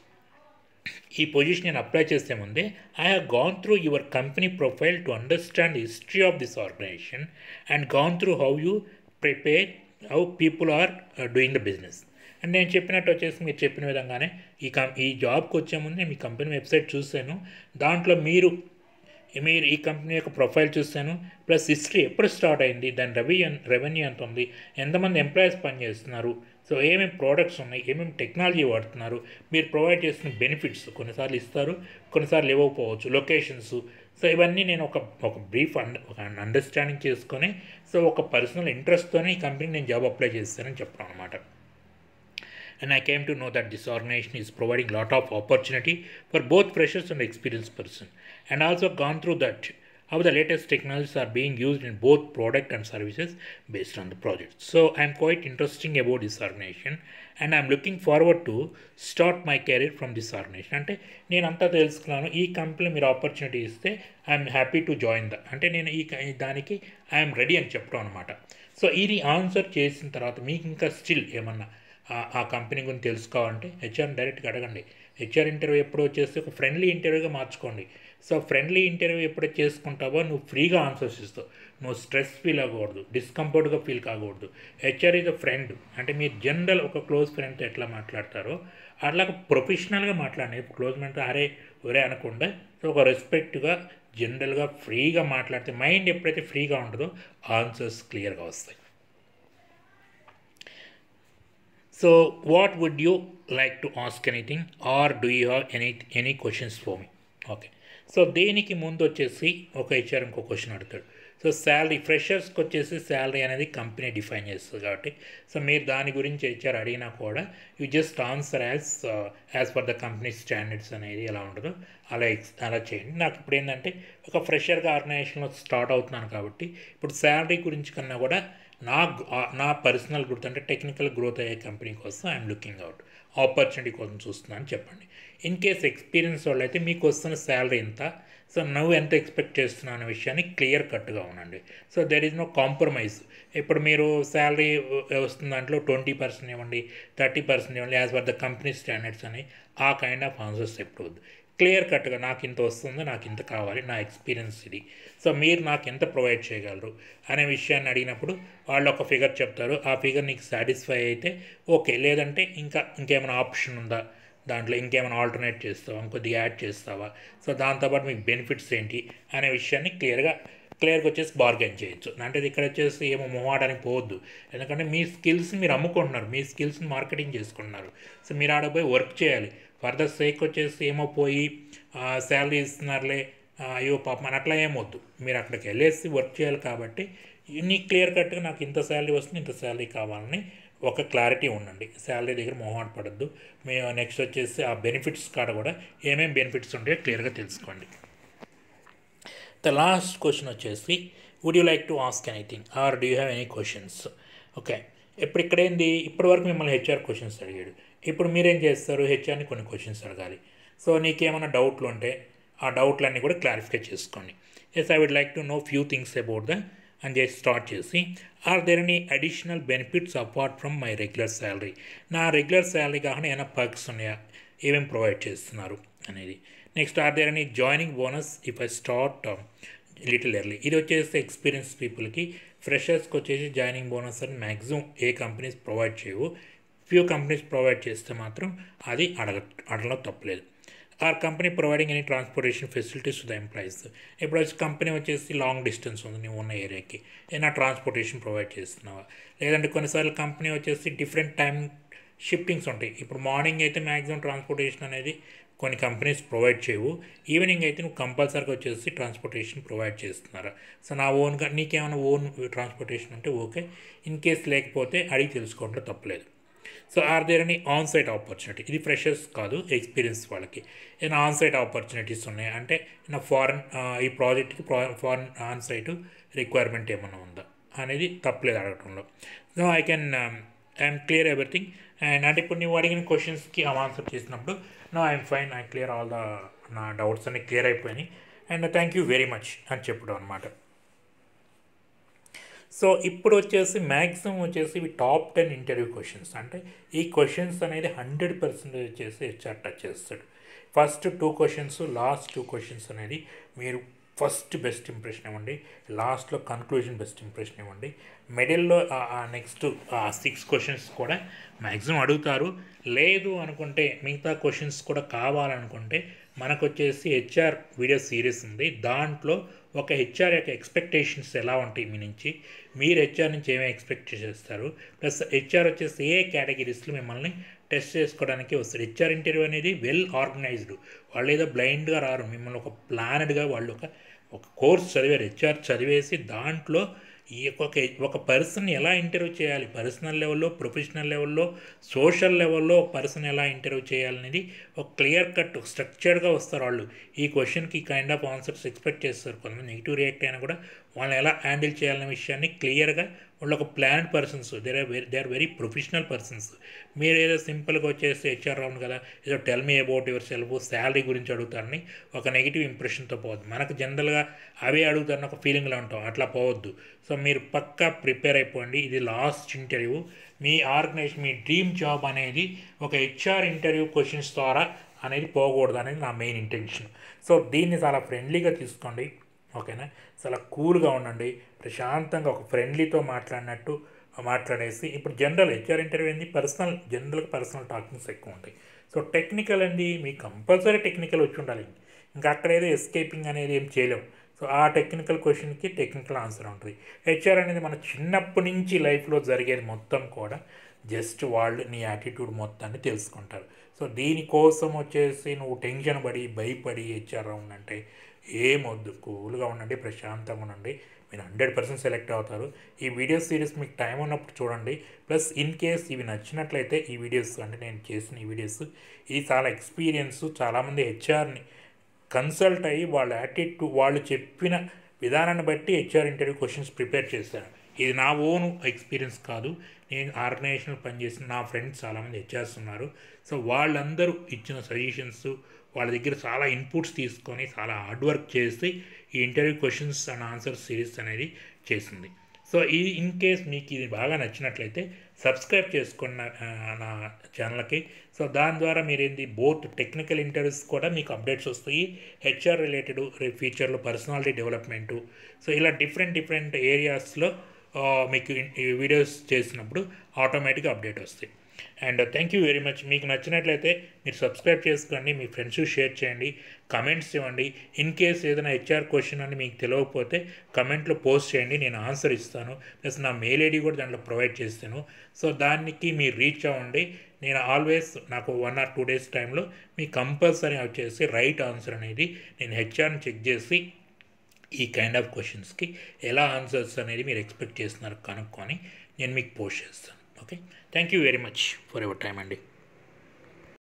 Speaker 1: ఈ పొజిషన్ నేను అప్లై చేసే ముందే I have gone through your company profile to understand history of this organization and gone through how you prepare how people are doing the business and నేను చెప్పినట్టు వచ్చేసి మీరు చెప్పిన విధంగానే ఈ కం ఈ జాబ్కి వచ్చే ముందు నేను మీ కంపెనీ వెబ్సైట్ చూశాను దాంట్లో మీరు మీరు ఈ కంపెనీ యొక్క ప్రొఫైల్ చూస్తాను ప్లస్ హిస్టరీ ఎప్పుడు స్టార్ట్ అయింది దాని రెవెన్యూ రెవెన్యూ ఎంత ఉంది ఎంతమంది ఎంప్లాయీస్ పనిచేస్తున్నారు సో ఏమేమి ప్రోడక్ట్స్ ఉన్నాయి ఏమేమి టెక్నాలజీ వాడుతున్నారు మీరు ప్రొవైడ్ చేస్తున్న బెనిఫిట్స్ కొన్నిసార్లు ఇస్తారు కొన్నిసార్లు ఇవ్వకపోవచ్చు లొకేషన్స్ సో ఇవన్నీ నేను ఒక ఒక బ్రీఫ్ అండ్ ఒక అండర్స్టాండింగ్ చేసుకొని సో ఒక పర్సనల్ ఇంట్రెస్ట్తోనే ఈ కంపెనీకి నేను జాబ్ అప్లై చేస్తానని చెప్పడం అనమాట and I came to know that this organization is providing lot of opportunity for both freshers and experienced person and also gone through that how the latest technologies are being used in both product and services based on the project so i'm quite interesting about this organization and i'm looking forward to start my career from this organization అంటే నేను అంతా తెలుసుకున్నాను ఈ కంపెనీ మీరు ఆపర్చునిటీ ఇస్తే I'm happy to join the అంటే నేను ఈ క- దానికి ఐఎమ్ రెడీ అని చెప్పడం అనమాట సో ఇది ఆన్సర్ చేసిన తర్వాత మీకు ఇంకా స్టిల్ ఏమన్నా ఆ- ఆ కంపెనీ గురించి తెలుసుకోవాలంటే హెచ్ఆర్ డైరెక్ట్గా అడగండి హెచ్ఆర్ ఇంటర్వ్యూ ఎప్పుడు వచ్చేసి ఒక ఫ్రెండ్లీ ఇంటర్వ్యూగా మార్చుకోండి సో ఫ్రెండ్లీ ఇంటర్వ్యూ ఎప్పుడు చేసుకుంటావో నువ్వు ఫ్రీగా ఆన్సర్స్ ఇస్తావు నువ్వు స్ట్రెస్ ఫీల్ అవ్వకూడదు డిస్కంఫర్ట్గా ఫీల్ కాకూడదు హెచ్ఆర్ ఈజ్ అ ఫ్రెండ్ అంటే మీరు జనరల్ ఒక క్లోజ్ ఫ్రెండ్తో ఎట్లా మాట్లాడతారో అట్లా ప్రొఫెషనల్గా మాట్లాడండి క్లోజ్ ఫ్రెండ్తో అరే ఒరే అనకుండా సో ఒక రెస్పెక్ట్గా జనరల్గా ఫ్రీగా మాట్లాడితే మైండ్ ఎప్పుడైతే ఫ్రీగా ఉంటుందో ఆన్సర్స్ క్లియర్గా వస్తాయి So, what would you like to ask anything, or do you have any any questions for me? Okay so దేనికి ముందు వచ్చేసి ఒక హెచ్ఆర్ ఇంకో క్వశ్చన్ అడుగుతాడు సో శాలరీ ఫ్రెషర్స్కి వచ్చేసి శాలరీ అనేది కంపెనీ డిఫైన్ చేస్తుంది కాబట్టి సో మీరు దాని గురించి హెచ్ఆర్ అడిగినా కూడా you just answer as as per the company standards అనేది ఎలా ఉంటుందో అలా ఎక్స్ అలా చేయండి నాకు ఇప్పుడు ఏంటంటే ఒక ఫ్రెషర్గా ఆర్గనైజేషన్లో స్టార్ట్ అవుతున్నాను కాబట్టి ఇప్పుడు శాలరీ గురించి కన్నా కూడా నా గ్- నా పర్సనల్ గ్రోత్ అంటే టెక్నికల్ గ్రోత్ అయ్యే కంపెనీ కోసం ఐఎమ్ లుకింగ్ అవుట్ ఆపర్చునిటీ కోసం చూస్తున్నాను చెప్పండి ఇన్ కేస్ ఎక్స్పీరియన్స్ వాళ్ళు అయితే మీకు వస్తున్న శాలరీ ఎంత సో నువ్వు ఎంత ఎక్స్పెక్ట్ చేస్తున్నావు అనే విషయాన్ని క్లియర్ కట్గా ఉండండి so there is no compromise ఇప్పుడు మీరు శాలరీ వస్తున్న దాంట్లో ట్వంటీ పర్సెంట్ ఇవ్వండి థర్టీ పర్సెంట్ ఇవ్వండి as per the company standards అని ఆ కైండ్ ఆఫ్ ఆన్సర్స్ చెప్పవద్దు క్లియర్ కట్గా నాకు ఇంత వస్తుందో నాకు ఇంత కావాలి నా ఎక్స్పీరియన్స్ ఇది సో మీరు నాకు ఎంత ప్రొవైడ్ చేయగలరు అనే విషయాన్ని అడిగినప్పుడు వాళ్ళు ఒక ఫిగర్ చెప్తారు ఆ ఫిగర్ నీకు సాటిస్ఫై అయితే ఓకే లేదంటే ఇంకా ఇంకేమైనా ఆప్షన్ ఉందా దాంట్లో ఇంకేమైనా ఆల్టర్నేట్ చేస్తావా ఇంకొద్దిగా యాడ్ చేస్తావా సో దాంతోపాటు మీకు బెనిఫిట్స్ ఏంటి అనే విషయాన్ని క్లియర్గా క్లియర్గా వచ్చేసి బార్గెన్ చేయొచ్చు అంటే ఇది ఇక్కడ వచ్చేసి ఏమో మొహాడానికి పోవద్దు ఎందుకంటే మీ స్కిల్స్ మీరు అమ్ముకుంటున్నారు మీ స్కిల్స్ని మార్కెటింగ్ చేసుకుంటున్నారు సో మీరు ఆడ పోయి వర్క్ చేయాలి ఫర్దర్ సేక్ వచ్చేసి ఏమో పోయి శాలరీ ఇస్తున్నారులే ఆ, అయ్యో పాపం అని అట్లా ఏమొద్దు మీరు అక్కడికి వెళ్ళేసి వర్క్ చేయాలి కాబట్టి నీకు క్లియర్ కట్గా నాకు ఇంత శాలరీ వస్తుంది ఇంత శాలరీ కావాలని ఒక క్లారిటీ ఉండండి శాలరీ దగ్గర మొహాట్ పడద్దు మీ నెక్స్ట్ వచ్చేసి ఆ బెనిఫిట్స్ కాడ కూడా ఏమేమి బెనిఫిట్స్ ఉంటాయో క్లియర్గా తెలుసుకోండి ద లాస్ట్ క్వశ్చన్ వచ్చేసి would you like to ask anything or do you have any questions okay ఇప్పుడు ఇక్కడ ఏంది ఇప్పటివరకు మిమ్మల్ని హెచ్ఆర్ క్వశ్చన్స్ అడిగాడు ఇప్పుడు మీరేం చేస్తారు హెచ్ఆర్ని కొన్ని క్వశ్చన్స్ అడగాలి సో నీకేమైనా డౌట్లు ఉంటే ఆ డౌట్లన్నీ కూడా క్లారిఫై చేసుకోండి yes I would like to know few things about the అని చేసి స్టార్ట్ చేసి are there any additional benefits apart from my regular salary నా రెగ్యులర్ శాలరీ కాకుండా ఏమైనా పర్క్స్ ఉన్నాయా ఏమేమి ప్రొవైడ్ చేస్తున్నారు అనేది next are there any joining bonus if I start little early ఇది వచ్చేసి ఎక్స్పీరియన్స్ పీపుల్కి ఫ్రెషర్స్కి వచ్చేసి జాయినింగ్ బోనస్ అని మ్యాక్సిమం ఏ కంపెనీస్ ప్రొవైడ్ చేయవు ఫ్యూ కంపెనీస్ ప్రొవైడ్ చేస్తే మాత్రం అది అడగ అడగలో తప్పలేదు are company providing any transportation facilities to the employees ఇప్పుడు వచ్చి కంపెనీ వచ్చేసి లాంగ్ డిస్టెన్స్ ఉంది నువ్వు ఉన్న ఏరియాకి ఏదైనా ట్రాన్స్పోర్టేషన్ ప్రొవైడ్ చేస్తున్నావా లేదంటే కొన్నిసార్లు కంపెనీ వచ్చేసి డిఫరెంట్ టైం షిఫ్టింగ్స్ ఉంటాయి ఇప్పుడు మార్నింగ్ అయితే మ్యాక్సిమం ట్రాన్స్పోర్టేషన్ అనేది కొన్ని కంపెనీస్ ప్రొవైడ్ చేయవు ఈవినింగ్ అయితే నువ్వు కంపల్సరీగా వచ్చేసి ట్రాన్స్పోర్టేషన్ ప్రొవైడ్ చేస్తున్నారా సో నా ఓన్గా నీకేమైనా ఓన్ ట్రాన్స్పోర్టేషన్ ఉంటే ఓకే ఇన్ కేస్ లేకపోతే అడిగి తెలుసుకోవడంలో తప్పలేదు సో ఆర్ దేర్ అని ఆన్ సైట్ ఆపర్చునిటీ ఇది ఫ్రెషర్స్ కాదు ఎక్స్పీరియన్స్ వాళ్ళకి ఏదైనా ఆన్ సైట్ ఆపర్చునిటీస్ ఉన్నాయి అంటే నా ఫారెన్ ఈ ప్రాజెక్ట్కి ఫారెన్ ఆన్ సైట్ రిక్వైర్మెంట్ ఏమైనా ఉందా అనేది తప్పలేదు అడగటంలో so I can I'm clear everything and అంటే ఇప్పుడు నువ్వు అడిగిన క్వశ్చన్స్కి ఆన్సర్ చేసినప్పుడు no I'm fine I clear all the నా డౌట్స్ అన్ని క్లియర్ అయిపోయినాయి and thank you very much అని చెప్పడం అనమాట సో ఇప్పుడు వచ్చేసి మ్యాక్సిమం వచ్చేసి ఇవి టాప్ టెన్ ఇంటర్వ్యూ క్వశ్చన్స్ అంటే ఈ క్వశ్చన్స్ అనేది హండ్రెడ్ పర్సెంటేజ్ వచ్చేసి హెచ్ఆర్ టచ్ చేస్తాడు first two questions last two questions అనేది మీరు ఫస్ట్ బెస్ట్ ఇంప్రెషన్ ఇవ్వండి లాస్ట్లో కన్క్లూజన్ బెస్ట్ ఇంప్రెషన్ ఇవ్వండి మిడిల్లో నెక్స్ట్ సిక్స్ క్వశ్చన్స్ కూడా మ్యాక్సిమం అడుగుతారు లేదు అనుకుంటే మిగతా క్వశ్చన్స్ కూడా కావాలనుకుంటే మనకు వచ్చేసి హెచ్ఆర్ వీడియో సిరీస్ ఉంది దాంట్లో ఒక హెచ్ఆర్ యొక్క ఎక్స్పెక్టేషన్స్ ఎలా ఉంటాయి మీ నుంచి మీరు హెచ్ఆర్ నుంచి ఏమేమి ఎక్స్పెక్ట్ చేస్తారు ప్లస్ హెచ్ఆర్ వచ్చేసి ఏ కేటగిరీస్లో మిమ్మల్ని టెస్ట్ చేసుకోవడానికి వస్తారు హెచ్ఆర్ ఇంటర్వ్యూ అనేది వెల్ ఆర్గనైజ్డ్ వాళ్ళు ఏదో బ్లైండ్గా రారు మిమ్మల్ని ఒక ప్లానెడ్గా వాళ్ళు ఒక ఒక కోర్స్ చదివారు హెచ్ఆర్ చదివేసి దాంట్లో ఈ యొక్క ఒక పర్సన్ ఎలా ఇంటర్వ్యూ చేయాలి పర్సనల్ లెవెల్లో ప్రొఫెషనల్ లెవెల్లో సోషల్ లెవెల్లో ఒక పర్సన్ ఎలా ఇంటర్వ్యూ చేయాలనేది ఒక క్లియర్ కట్ స్ట్రక్చర్డ్గా వస్తారు వాళ్ళు ఈ క్వశ్చన్కి కైండ్ ఆఫ్ ఆన్సర్స్ ఎక్స్పెక్ట్ చేస్తారు కొంతమంది నెగిటివ్ రియాక్ట్ అయినా కూడా వాళ్ళని ఎలా హ్యాండిల్ చేయాలనే విషయాన్ని క్లియర్గా వాళ్ళు ఒక planned persons they are very they are very professional persons మీరు ఏదో సింపుల్గా వచ్చేసి హెచ్ఆర్ రౌండ్ కదా ఏదో tell me about your yourself salary గురించి అడుగుతారని ఒక నెగిటివ్ ఇంప్రెషన్తో పోవద్దు మనకు జనరల్గా అవే అడుగుతారని ఒక ఫీలింగ్లో ఉంటాం అట్లా పోవద్దు సో మీరు పక్కా ప్రిపేర్ అయిపోండి ఇది లాస్ట్ ఇంటర్వ్యూ మీ ఆర్గనైజేషన్ మీ డ్రీమ్ జాబ్ అనేది ఒక హెచ్ఆర్ ఇంటర్వ్యూ క్వశ్చన్స్ ద్వారా అనేది పోకూడదు అనేది నా మెయిన్ ఇంటెన్షన్ సో దీన్ని చాలా ఫ్రెండ్లీగా తీసుకోండి ఓకేనా చాలా కూల్గా ఉండండి ప్రశాంతంగా ఒక ఫ్రెండ్లీతో మాట్లాడినట్టు మాట్లాడేసి ఇప్పుడు జనరల్ హెచ్ఆర్ ఇంటర్వ్యూ ఏంది పర్సనల్ జనరల్గా పర్సనల్ టాకింగ్స్ ఎక్కువ ఉంటాయి సో టెక్నికల్ అండి మీకు కంపల్సరీ టెక్నికల్ వచ్చి ఉండాలి ఇంకా అక్కడ ఏదో ఎస్కేపింగ్ అనేది ఏం చేయలేము సో ఆ టెక్నికల్ క్వశ్చన్కి టెక్నికల్ ఆన్సర్ ఉంటుంది హెచ్ఆర్ అనేది మన చిన్నప్పటి నుంచి లైఫ్లో జరిగేది మొత్తం కూడా జస్ట్ వాళ్ళు నీ యాటిట్యూడ్ మొత్తాన్ని తెలుసుకుంటారు సో దీనికోసం వచ్చేసి నువ్వు టెన్షన్ పడి భయపడి హెచ్ఆర్ రౌండ్ అంటే ఏమొద్దు కూల్గా ఉండండి ప్రశాంతంగా ఉండండి మీరు హండ్రెడ్ పర్సెంట్ సెలెక్ట్ అవుతారు ఈ వీడియో సిరీస్ మీకు టైం ఉన్నప్పుడు చూడండి ప్లస్ ఇన్ కేస్ ఇవి నచ్చినట్లయితే ఈ వీడియోస్ అంటే నేను చేసిన ఈ వీడియోస్ ఇది చాలా ఎక్స్పీరియన్స్ చాలామంది హెచ్ఆర్ని కన్సల్ట్ అయ్యి వాళ్ళ యాటిట్యూడ్ వాళ్ళు చెప్పిన విధానాన్ని బట్టి హెచ్ఆర్ ఇంటర్వ్యూ క్వశ్చన్స్ ప్రిపేర్ చేశాను ఇది నా ఓన్ ఎక్స్పీరియన్స్ కాదు నేను ఆర్గనైజేషన్లో పనిచేసిన నా ఫ్రెండ్స్ చాలామంది హెచ్ఆర్స్ ఉన్నారు సో వాళ్ళందరూ ఇచ్చిన సజెషన్స్ వాళ్ళ దగ్గర చాలా ఇన్పుట్స్ తీసుకొని చాలా హార్డ్ వర్క్ చేసి ఈ interview questions and answer series అనేది చేసింది సో ఈ ఇన్ కేస్ మీకు ఇది బాగా నచ్చినట్లయితే సబ్స్క్రైబ్ చేసుకున్న నా ఛానల్కి సో దాని ద్వారా మీరు ఏంది బోత్ టెక్నికల్ ఇంటర్వ్యూస్ కూడా మీకు అప్డేట్స్ వస్తాయి హెచ్ఆర్ రిలేటెడ్ ఫ్యూచర్లో పర్సనాలిటీ డెవలప్మెంటు సో ఇలా డిఫరెంట్ డిఫరెంట్ ఏరియాస్లో మీకు వీడియోస్ చేసినప్పుడు ఆటోమేటిక్గా అప్డేట్ వస్తాయి and thank you very much మీకు నచ్చినట్లయితే మీరు సబ్స్క్రైబ్ చేసుకోండి మీ ఫ్రెండ్స్ షేర్ చేయండి కమెంట్స్ ఇవ్వండి ఇన్ కేస్ ఏదైనా హెచ్ఆర్ క్వశ్చన్ అని మీకు తెలియకపోతే కమెంట్లో పోస్ట్ చేయండి నేను ఆన్సర్ ఇస్తాను ప్లస్ నా మెయిల్ ఐడి కూడా దాంట్లో ప్రొవైడ్ చేస్తాను సో దానికి మీరు రీచ్ అవ్వండి నేను ఆల్వేస్ నాకు వన్ ఆర్ టూ డేస్ టైంలో మీ కంపల్సరీ వచ్చేసి రైట్ ఆన్సర్ అనేది నేను హెచ్ఆర్ని చెక్ చేసి ఈ కైండ్ ఆఫ్ క్వశ్చన్స్కి ఎలా ఆన్సర్స్ అనేది మీరు ఎక్స్పెక్ట్ చేస్తున్నారు కనుక్కొని నేను మీకు పోస్ట్ చేస్తాను okay thank you very much for your time అండి